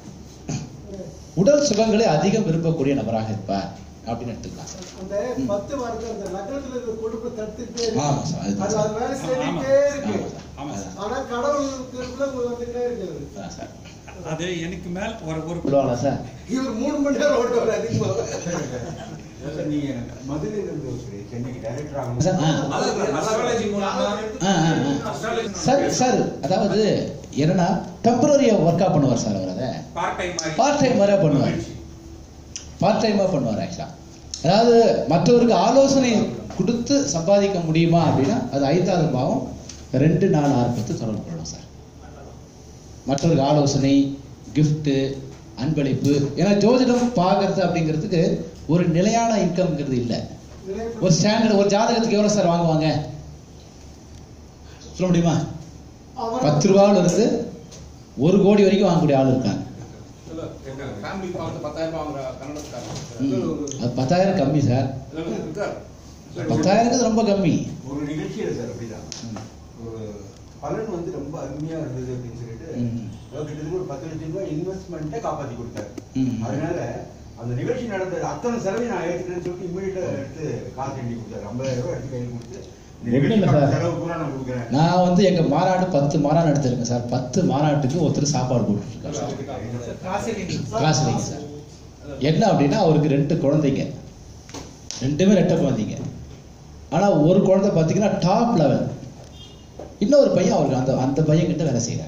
[SPEAKER 2] உடல் சுகங்களை அதிகம் விரும்பக்கூடிய நபராக இருப்பார் அப்படின்னு எடுத்துக்கலாம் சார்
[SPEAKER 4] அந்த பத்து வருது அந்த லக்னத்துல இருக்க கொழுப்பு தடுத்துட்டே
[SPEAKER 2] ஆமா சார், அதுதான்
[SPEAKER 4] அது
[SPEAKER 2] சார்.
[SPEAKER 4] அது வேலை
[SPEAKER 5] ஆமா.
[SPEAKER 4] செஞ்சுட்டே இருக்கு
[SPEAKER 2] ஆமா சார்.
[SPEAKER 5] ஆமா சார்.
[SPEAKER 4] ஆனா கடவுளுக்கு உங்களுக்கு வந்துட்டே இருக்குது
[SPEAKER 2] அதான் சார்
[SPEAKER 5] அது எனக்கு மேல் ஒரு ஒரு
[SPEAKER 2] சொல்லுவாங்களா சார்
[SPEAKER 4] இவர் மூணு மணி நேரம் ஓட்டுவார் அதிகமா
[SPEAKER 6] சார், நீங்க மதுரையில இருந்து ஒரு சென்னைக்கு டைரக்டர்
[SPEAKER 2] சார்,
[SPEAKER 6] ஆகணும்
[SPEAKER 2] ஆ.
[SPEAKER 1] அது அஸ்ட்ராலஜி மூலமா
[SPEAKER 2] ஆ, ஆ, ஆ. சார் சார் அதாவது என்னன்னா டெம்பரரியா ஒர்க்கா பண்ணுவார் சார் அவர் அதை
[SPEAKER 3] பார்ட் டைம் மாதிரி
[SPEAKER 2] பார்ட் டைம் மாதிரியா பண்ணுவார் பார்ட் டைமா பண்ணுவார் ஆக்சுவலா அதாவது மற்றவருக்கு ஆலோசனை கொடுத்து சம்பாதிக்க முடியுமா அப்படின்னா அது ஐந்தாவது பாவம் ரெண்டு நாலு ஆறு பத்து தொடர்பு கொள்ளணும் சார் மற்றவருக்கு ஆலோசனை gift அன்பளிப்பு ஏன்னா ஜோதிடம் பார்க்கறது அப்படிங்கிறதுக்கு ஒரு நிலையான இன்கம்ங்கிறது இல்லை ஒரு ஸ்டாண்டர்ட் ஒரு ஜாதகத்துக்கு எவ்வளவு சார் வாங்குவாங்க சொல்ல முடியுமா பத்து ரூபாவில் இருந்து ஒரு கோடி வரைக்கும் வாங்கக்கூடிய ஆள் இருக்காங்க
[SPEAKER 1] ஃபேமிலி பார்த்து பத்தாயிரம் ரூபாய் வாங்குற கன்னடத்துக்காரங்க
[SPEAKER 2] ம். அது பத்தாயிரம் கம்மி சார்
[SPEAKER 1] இருக்கார்
[SPEAKER 2] பத்தாயிரங்கிறது ரொம்ப கம்மி
[SPEAKER 6] ஒரு நிகழ்ச்சியில சார் அப்படிதான் ஒரு பலன் வந்து ரொம்ப அருமையா இருந்தது அப்படின்னு சொல்லிட்டு
[SPEAKER 2] ம்.
[SPEAKER 6] அதாவது கிட்டத்தட்ட ஒரு பத்து லட்சம் ரூபாய் இன்வெஸ்ட்மெண்ட்டை காப்பாத்தி கொடுத்தாரு
[SPEAKER 2] ம்.
[SPEAKER 6] அதனால அந்த நிகழ்ச்சி நடந்த அத்தனை செலவை நான் ஏற்றுக்கிறேன்னு சொல்லிட்டு இமீடியட்டா எடுத்து காசு எண்ணி கொடுத்தாரு ஐம்பதாயிரம் ரூபாய் எடுத்து கையில் கொடுத்து இந்த
[SPEAKER 2] ஒண்ணும் இல்ல
[SPEAKER 6] நிகழ்ச்சிக்கான
[SPEAKER 2] சார்.
[SPEAKER 6] செலவு பூரா நான் கொடுக்குறேன்
[SPEAKER 2] நான் வந்து எங்க மாநாடு பத்து மாநாடு எடுத்திருக்கேன் சார் பத்து மாநாட்டுக்கு ஒருத்தர் சாப்பாடு போட்டுருக்காரு சார் காசு இல்லைங்க சார் என்ன அப்படின்னா அவருக்கு ரெண்டு குழந்தைங்க ரெண்டுமே ரெட்ட குழந்தைங்க ஆனா ஒரு குழந்தை பார்த்தீங்கன்னா டாப் லெவல் இன்னொரு பையன் அவருக்கு அந்த அந்த பையன் கிட்ட வேலை செய்யறாரு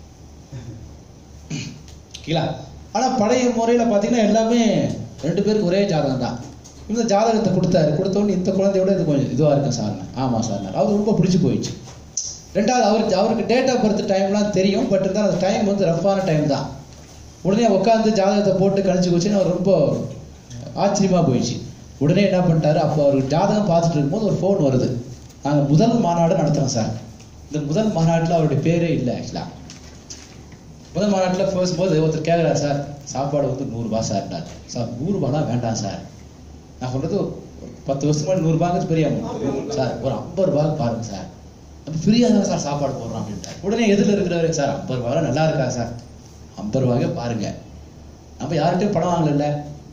[SPEAKER 2] கீழா ஆனா பழைய முறையில பார்த்தீங்கன்னா எல்லாமே ரெண்டு பேருக்கு ஒரே ஜாதகம் தான் இந்த ஜாதகத்தை கொடுத்தாரு கொடுத்தோன்னு இந்த குழந்தையோட இது கொஞ்சம் இதுவா இருக்கும் சார் ஆமா சார் அவர் ரொம்ப பிடிச்சி போயிடுச்சு ரெண்டாவது அவருக்கு அவருக்கு டேட் ஆஃப் பர்த் டைம்லாம் தெரியும் பட் இருந்தாலும் அந்த டைம் வந்து ரஃப்பான டைம் தான் உடனே உட்காந்து ஜாதகத்தை போட்டு கணிச்சு வச்சுன்னு அவர் ரொம்ப ஆச்சரியமா போயிடுச்சு உடனே என்ன பண்ணிட்டாரு அப்போ அவருக்கு ஜாதகம் பார்த்துட்டு இருக்கும்போது ஒரு ஃபோன் வருது நாங்கள் முதல் மாநாடு நடத்துகிறோம் சார் இந்த முதல் மாநாட்டில் அவருடைய பேரே இல்லை ஆக்சுவலாக முதல் மாநாட்டில் பேசும்போது ஒருத்தர் கேட்குறாரு சார் சாப்பாடு வந்து நூறுரூபா சார்னார் சார் நூறுரூபாலாம் வேண்டாம் சார் நான் சொல்றது ஒரு பத்து வருஷம் முன்னாடி நூறுரூபாங்கிறது பெரிய amount. சார் ஒரு ஐம்பது ரூபாய்க்கு பாருங்க சார் நம்ம ஃப்ரீயாக தான் சார் சாப்பாடு போடுறோம் அப்படின்ட்டார் உடனே எதில் இருக்கிறவரு சார் ஐம்பது ரூபாய் நல்லா இருக்கா சார் ஐம்பது ரூபாய்க்கே பாருங்க நம்ம யார்கிட்டயும் பணம் வாங்கல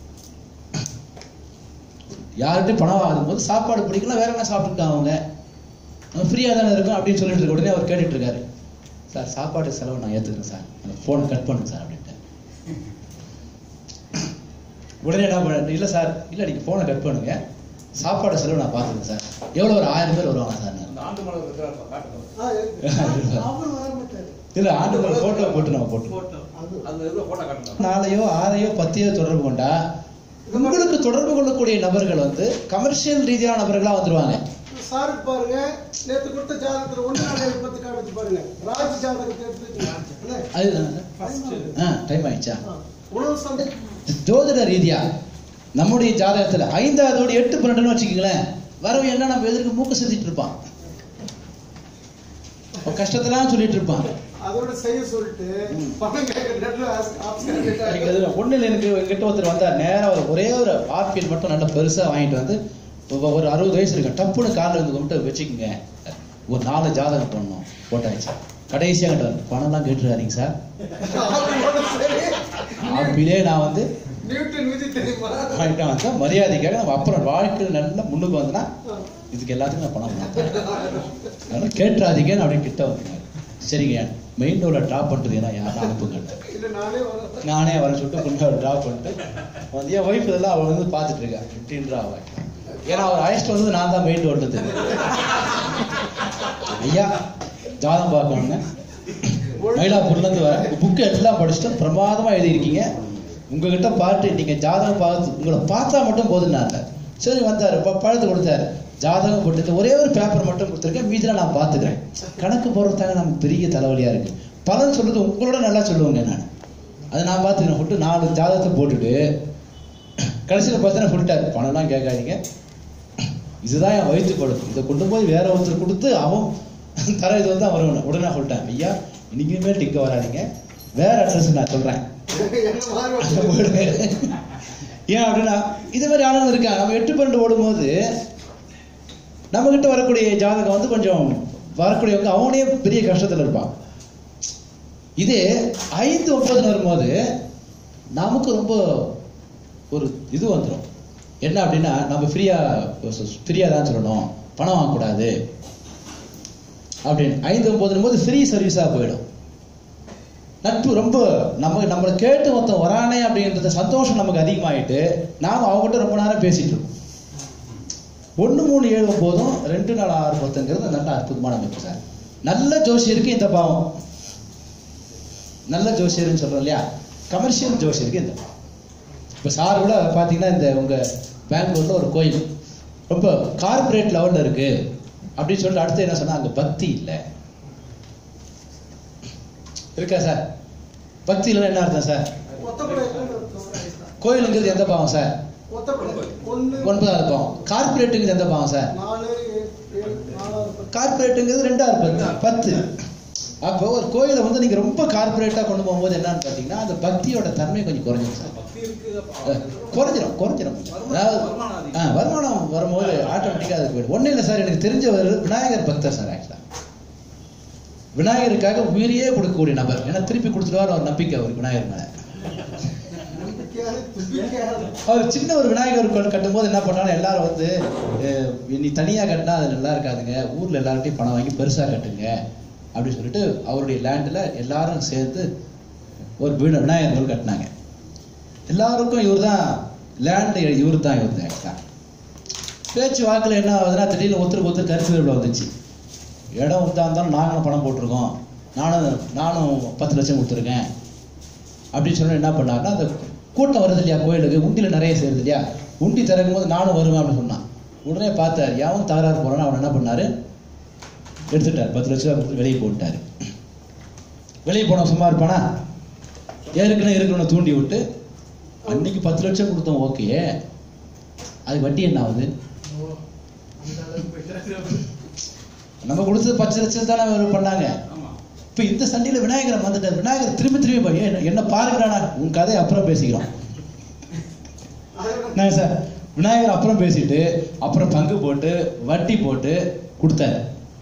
[SPEAKER 2] யார்கிட்டயும் பணம் வாங்கும் போது சாப்பாடு பிடிக்கலாம் வேற என்ன சாப்பிட்டுருக்காங்க அவங்க நம்ம ஃப்ரீயாக தானே இருக்கோம் அப்படின்னு சொல்லிட்டு இருக்க உடனே அவர் கேட்டுட்டு இருக்காரு சார் சாப்பாடு செலவு நான் ஏற்றுக்கிறேன் சார் அந்த ஃபோனை கட் பண்ணுங்க சார் அப்படின்ட்டு உடனே என்ன பண்ண இல்லை சார் இல்லை நீங்கள் ஃபோனை கட் பண்ணுங்க சாப்பாடு செலவு நான் பார்த்துக்கிறேன் சார் எவ்வளோ ஒரு ஆயிரம் பேர் வருவாங்க சார்
[SPEAKER 1] அந்த ஆண்டு மலர் இருக்கிறார் காட்டுங்க
[SPEAKER 4] ஆ, இருக்கு. அவர் வர மாட்டாரு
[SPEAKER 2] இல்லை ஆண்டு ஃபோட்டோ போட்டு நம்ம போட்டு
[SPEAKER 4] அது
[SPEAKER 1] அந்த இதுல போட்டோ காட்டுங்க
[SPEAKER 2] நாளையோ ஆறையோ பத்தையோ தொடர்பு கொண்டா உங்களுக்கு தொடர்பு கொள்ளக்கூடிய நபர்கள் வந்து கமர்ஷியல் ரீதியான நபர்களா வந்துருவாங்க
[SPEAKER 4] சாருக்கு பாருங்க நேத்து கொடுத்த ஜாதகத்துல ஒண்ணு நாலு பத்து காட்டுச்சு பாருங்க ராஜ் ஜாதகத்தை எடுத்து
[SPEAKER 2] அதுதானே சார் ஆ டைம் ஆயிடுச்சா
[SPEAKER 4] உணவு சந்தை
[SPEAKER 2] ஜோதிட ரீதியா நம்முடைய ஜாதகத்துல ஐந்தாவதோடு எட்டு பன்னெண்டுன்னு வச்சுக்கோங்களேன் வரவு என்ன நம்ம எதிர்க்கு மூக்கு செஞ்சுட்டு இருப்பான் அவன் கஷ்டத்தெல்லாம் சொல்லிட்டு இருப்பான்
[SPEAKER 4] அதோட செய்ய சொல்லிட்டு பணம் கேட்க நேரத்துல ஆப்ஷன்
[SPEAKER 2] எனக்கு
[SPEAKER 4] கேட்டாங்க
[SPEAKER 2] அது ஒண்ணு இல்லை எனக்கு எங்கிட்ட ஒருத்தர் வந்தார் நேரா ஒரு ஒரே ஒரு ஆர்பிஎல் மட்டும் நல்லா பெருசா வாங்கிட்டு வந்து ஒ- ஒரு அறுபது வயசு இருக்கு டப்புன்னு காலில் வந்து கும்பிட்டு வச்சுக்கோங்க ஒரு நாலு ஜாதகம் பண்ணணும் போட்டாச்சு கடைசியாக கிட்ட பணம்லாம் கேட்டுறாதீங்க சார் ஆப்பிலே நான் வந்து
[SPEAKER 4] நியூட்டன் விதி தெரியுமா
[SPEAKER 2] வாங்கிட்டு வந்தேன் மரியாதைக்காக நம்ம அப்புறம் வாழ்க்கையில் நல்லா முன்னுக்கு வந்தேன்னா இதுக்கு எல்லாத்துக்கும் நான் பணம் கொடுப்பேன் அதனால கேட்டுறாதீங்கன்னு அப்படியே கிட்ட வந்தேன் சரிங்க மெயின் ரோட ட்ராப் பண்ணுறது ஏன்னா யாரும் அனுப்புங்க
[SPEAKER 4] இல்ல நானே வரேன்
[SPEAKER 2] நானே வர சொல்லிட்டு கொண்டு ட்ராப் பண்ணிட்டு வந்து என் ஒய்ஃப் இதெல்லாம் அவள் வந்து பார்த்துட்டு இருக்கா ஃபிஃப்டீன் ரூபா அவன் ஏன்னா அவர் அழைச்சிட்டு வந்தது நான் தான் மெயின் ரோட்ல ஐயா ஜாதகம் பார்க்கணுங்க மயிலாப்பூர்லேருந்து வரேன் புக்கு எல்லாம் படிச்சுட்டு பிரமாதமா எழுதியிருக்கீங்க உங்ககிட்ட பார்த்து நீங்க ஜாதகம் பார்த்து உங்களை பார்த்தா மட்டும் போதும் நான் சரி வந்தாரு ப- பழத்தை கொடுத்தாரு ஜாதகம் போட்டு ஒரே ஒரு பேப்பர் மட்டும் கொடுத்துருக்கேன் மீதிலாம் நான் பார்த்துக்கிறேன் கணக்கு போடுறதாங்க நமக்கு பெரிய தலைவலியா இருக்கு பலன் சொல்றது உங்களோட நல்லா சொல்லுவேங்க நான் அதை நான் பார்த்துக்கிறேன் போட்டு நாலு ஜாதகத்தை போட்டுட்டு கடைசியில் பார்த்தா சொல்லிட்டாரு பணம்லாம் கேட்காதீங்க இதுதான் என் வயிற்று பழுப்பு இதை கொண்டு போய் வேற ஒருத்தர் கொடுத்து அவன் தர இது வந்து அவன் உடனே சொல்லிட்டேன் ஐயா இனிமே டிக்க வராதீங்க வேற அட்ரஸ் நான் சொல்றேன்
[SPEAKER 4] என்ன மாதிரி
[SPEAKER 2] அங்க
[SPEAKER 4] ஒரு-
[SPEAKER 2] போயிடுங்க. ஏன் அப்படின்னா இது மாதிரி ஆளுங்க இருக்காங்க நம்ம எட்டு பன்னெண்டு ஓடும்போது நம்ம கிட்ட வரக்கூடிய ஜாதகம் வந்து கொஞ்சம் வரக்கூடியவங்க அவனே பெரிய கஷ்டத்துல இருப்பான் இதே ஐந்து ஒன்பதுன்னு வரும்போது நமக்கு ரொம்ப ஒரு இது வந்துடும் என்ன அப்படின்னா நம்ம ஃப்ரீயா ஃப்ரீயா தான் சொல்லணும் பணம் வாங்கக்கூடாது அப்படின்னு ஐந்து ஒன்பதுன்னு போது ஃப்ரீ சர்வீஸா போயிடும் நட்பு ரொம்ப நம்ம நம்மளை கேட்டு மொத்தம் வரானே அப்படின்றது சந்தோஷம் நமக்கு அதிகமாயிட்டு நாம அவங்ககிட்ட ரொம்ப நேரம் பேசிட்டு இருக்கோம் ஒன்று மூணு ஏழு ஒன்பதும் ரெண்டு நாலு ஆறு பத்துங்கிறது நல்ல அற்புதமான அமைப்பு சார் நல்ல ஜோசியருக்கு இந்த பாவம் நல்ல ஜோசியர்னு சொல்றோம் இல்லையா கமர்ஷியல் ஜோசியருக்கு இந்த பாவம் இப்போ சார் கூட பார்த்தீங்கன்னா இந்த உங்க பெங்களூர்ல ஒரு கோயில் ரொம்ப கார்ப்பரேட் லெவல்ல இருக்கு அப்படின்னு சொல்லிட்டு அடுத்து என்ன சொன்னா அங்க பக்தி இல்லை இருக்கா சார் பக்தி இல்லைன்னா என்ன அர்த்தம் சார்
[SPEAKER 4] ஒத்தப்படை எத்தனை இருக்கும்?
[SPEAKER 2] கோயிலுங்கிறது எந்த பாவம் சார்
[SPEAKER 4] ஒத்தப்படை ஒண்ணு
[SPEAKER 2] ஒன்பதாவது பாவம் கார்ப்பரேட்டுங்கிறது எந்த பாவம் சார்
[SPEAKER 4] நாலு ஏழு, ஏழு, நாலாவது பத்து.
[SPEAKER 2] கார்ப்பரேட்டுங்கிறது ரெண்டாவது பத்து பத்து அப்போ ஒரு கோயிலை வந்து நீங்க ரொம்ப கார்ப்பரேட்டா கொண்டு போகும்போது என்னன்னு பாத்தீங்கன்னா அந்த பக்தியோட தன்மை கொஞ்சம் குறைஞ்சிடும் சார்
[SPEAKER 3] பக்தி இருக்கு
[SPEAKER 2] அஹ், குறைஞ்சிரும் குறைஞ்சிரும் அதாவது
[SPEAKER 3] வருமானம் அதிகம்.
[SPEAKER 2] ஆ, வருமானம் வரும்போது ஆட்டோமேட்டிக்காக அது போயிடும் ஒன்றும் இல்லை சார் எனக்கு தெரிஞ்சவர் விநாயகர் பக்தர் சார் ஆக்சுவலாக விநாயகருக்காக உயிரையே கொடுக்கக்கூடிய நபர் ஏன்னா திருப்பி கொடுத்துருவார் அவர் நம்பிக்கை அவருக்கு விநாயகர் மேலே
[SPEAKER 4] நம்பிக்கையான, தும்பிக்கையான.
[SPEAKER 2] அவர் சின்ன ஒரு விநாயகர் கோயில் கட்டும்போது என்ன பண்ணாலும் எல்லாரும் வந்து அஹ், நீ தனியா கட்டினா அது நல்லா இருக்காதுங்க ஊர்ல எல்லார்ட்டையும் பணம் வாங்கி பெருசா கட்டுங்க அப்படின்னு சொல்லிட்டு அவருடைய லேண்டில் எல்லாரும் சேர்ந்து ஒரு வீடு விநாயகர் கோயில் கட்டினாங்க எல்லாருக்கும் இவர் தான் லேண்டு இவர் தான் இவர் தான் actually. பேச்சு வாக்கில் என்ன ஆகுதுன்னா திடீர்னு ஒருத்தருக்கு ஒருத்தர் கருத்து வேறுபாடு வந்துச்சு இடம் வந்தா இருந்தாலும் நாங்களும் பணம் போட்டிருக்கோம் நானும் நானும் பத்து லட்சம் கொடுத்துருக்கேன் அப்படின்னு சொல்லி என்ன பண்ணாருன்னா அந்த கூட்டம் வருது இல்லையா கோயிலுக்கு உண்டியில் நிறைய சேருது இல்லையா உண்டி திறக்கும் போது நானும் வருவேன் அப்படின்னு சொன்னான் உடனே பார்த்தார் யாவும் தகராறு போறான்னு அவன் என்ன பண்ணாரு எடுத்துட்டார் பத்து லட்ச ரூபா கொடுத்து வெளியே போட்டாரு வெளியே போனவன் சும்மா இருப்பானா ஏற்கனவே இருக்கணும் தூண்டி விட்டு அன்னைக்கு பத்து லட்சம் கொடுத்தோம் ஓகே அது வட்டி என்ன ஆகுது நம்ம கொடுத்தது பத்து லட்சம் தானே அவர் பண்ணாங்க
[SPEAKER 3] ஆமா
[SPEAKER 2] இப்ப இந்த சண்டையில விநாயகரை வந்துட்டார் விநாயகர் திரும்பி திரும்பி போய் "ஏய், என்ன பாருங்கடா உன் கதையை அப்புறம் பேசிக்கிறோம்
[SPEAKER 4] அதோட
[SPEAKER 2] என்ன சார் விநாயகர் அப்புறம் பேசிட்டு அப்புறம் பங்கு போட்டு வட்டி போட்டு கொடுத்தாரு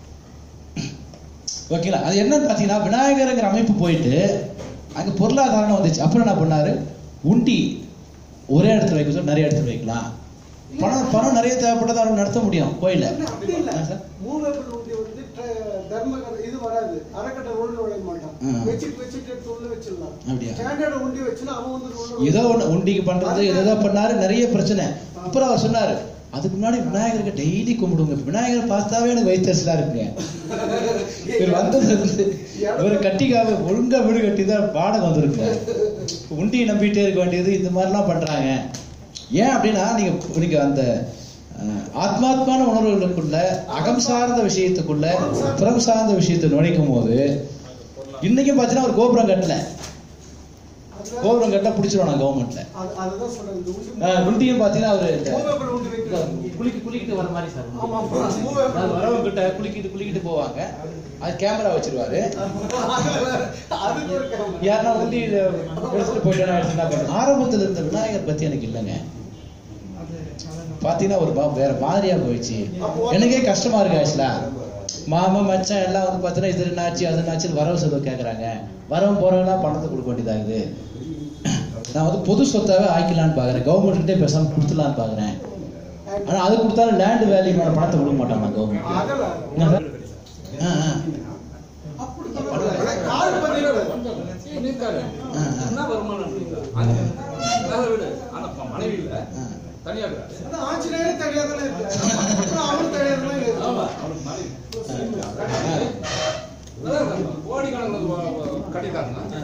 [SPEAKER 2] ஓகேங்களா அது என்னன்னு பார்த்தீங்கன்னா விநாயகருங்கிற அமைப்பு போயிட்டு அங்க பொருளாதாரம் வந்துச்சு அப்புறம் என்ன பண்ணாரு உண்டி ஒரே இடத்துல வைக்க சொல்லி நிறைய இடத்துல வைக்கலாம் பணம் பணம் நிறைய தேவைப்பட்டதை அவர் நடத்த முடியும் கோயில
[SPEAKER 4] இல்ல, அப்படி இல்ல.
[SPEAKER 2] என்ன சார்
[SPEAKER 4] மூவேப்பிள் உண்டி வந்து ட- தர்ம கதை இது வராது அறக்கட்டை உள்ள நுழைய மாட்டான்
[SPEAKER 2] ம்.
[SPEAKER 4] வச்சுட்டு வச்சுட்டு எடுத்து உள்ள வச்சிடலாம்
[SPEAKER 2] அப்படியா?
[SPEAKER 4] ஸ்டாண்டர்ட் உண்டி வச்சுன்னா அவன் வந்து உள்ள
[SPEAKER 2] ஏதோ ஒண்ணு உண்டிக்கு பண்றது ஏதோ பண்ணாரு நிறைய பிரச்சனை அப்புறம் அவர் சொன்னாரு அதுக்கு முன்னாடி விநாயகருக்கு டெய்லி கும்பிடுங்க விநாயகர் பார்த்தாவே எனக்கு வயிற்றுலாம் இருக்குங்க இவர் வந்தது வந்து இவர் கட்டிக்காம ஒழுங்கா வீடு கட்டி தான் வாடகை வந்திருக்கு உண்டியை நம்பிட்டே இருக்க வேண்டியது இந்த மாதிரிலாம் பண்றாங்க ஏன் அப்படின்னா நீங்க நீங்க அந்த அஹ், ஆத்மாத்மான உணர்வுகளுக்குள்ள அகம் சார்ந்த விஷயத்துக்குள்ள புறம் சார்ந்த விஷயத்தை நுழைக்கும் போது இன்னைக்கும் பார்த்தீங்கன்னா ஒரு கோபுரம் கட்டல
[SPEAKER 4] அதுதான்
[SPEAKER 2] கோபுரம் கட்ட பிடிச்சிருவாங்க கவர்மெண்ட்ல
[SPEAKER 4] அது- அதுதான் சொல்றேன் இந்த உண்டி
[SPEAKER 2] ஆஹ் உண்டியும் பாத்தீங்கன்னா அவரு இந்த
[SPEAKER 4] மூவேப்பிள் உண்டி வைக்கிறாங்க
[SPEAKER 2] குளிக்க குளிக்கிட்டு வர மாதிரி சார்
[SPEAKER 4] ஆமா ஆமா மூவேப்பிள்
[SPEAKER 2] அது வரவங்க கிட்ட குளிக்கிட்டு குளிக்கிட்டு போவாங்க அது கேமரா வச்சிருவாரு
[SPEAKER 4] அதுக்கு ஒரு கேமரா
[SPEAKER 2] யாருன்னா உண்டி இத எடுத்துட்டு போயிட்டா என்ன பண்ணுறது ஆரம்பத்துல இருந்த விநாயகர் பத்தி எனக்கு இல்லைங்க பாத்தீங்கன்னா ஒரு பா- வேற மாதிரியா போயிடுச்சு எனக்கே கஷ்டமா இருக்கு ஆக்சுவலா மாமா மச்சான் எல்லாம் வந்து பாத்தீங்கன்னா இது என்னாச்சு அது என்னாச்சு வரவு செலவு கேக்குறாங்க வரவும் போறவங்கலாம் பணத்தை கொடுக்க வேண்டியதாகுது நான் வந்து பொது சொத்தாவே ஆக்கிக்கலான்னு பாக்குறேன் கவர்மெண்ட் கிட்டே பேசாம கொடுத்துடலான்னு பாக்குறேன் ஆனா அது கொடுத்தாலும் லேண்ட் வேல்யூ மேல பணத்தை கொடுக்க மாட்டாங்க கவர்மெண்ட்
[SPEAKER 4] அதெல்லாம்
[SPEAKER 2] என்ன சார்? ஆ, ஆ.
[SPEAKER 4] அப்படி பண்ணல. கால் பதினோட
[SPEAKER 3] பண்ணியிருக்காரு
[SPEAKER 2] ஆ, ஆ.
[SPEAKER 3] என்ன வருமானம் இருக்கு? அது வேற வீடு ஆனா இப்ப மனைவி இல்ல
[SPEAKER 2] ஆ.
[SPEAKER 3] தனியா வீடு
[SPEAKER 4] அதான் ஆஞ்சநேயர் தனியா தானே இருக்கு அப்புறம் அவன் தனியா தானே இருக்கு.
[SPEAKER 3] ஆமா அவனுக்கு மனைவி அதான் கோடிக்கணக்கில் கட்டிட்டாங்க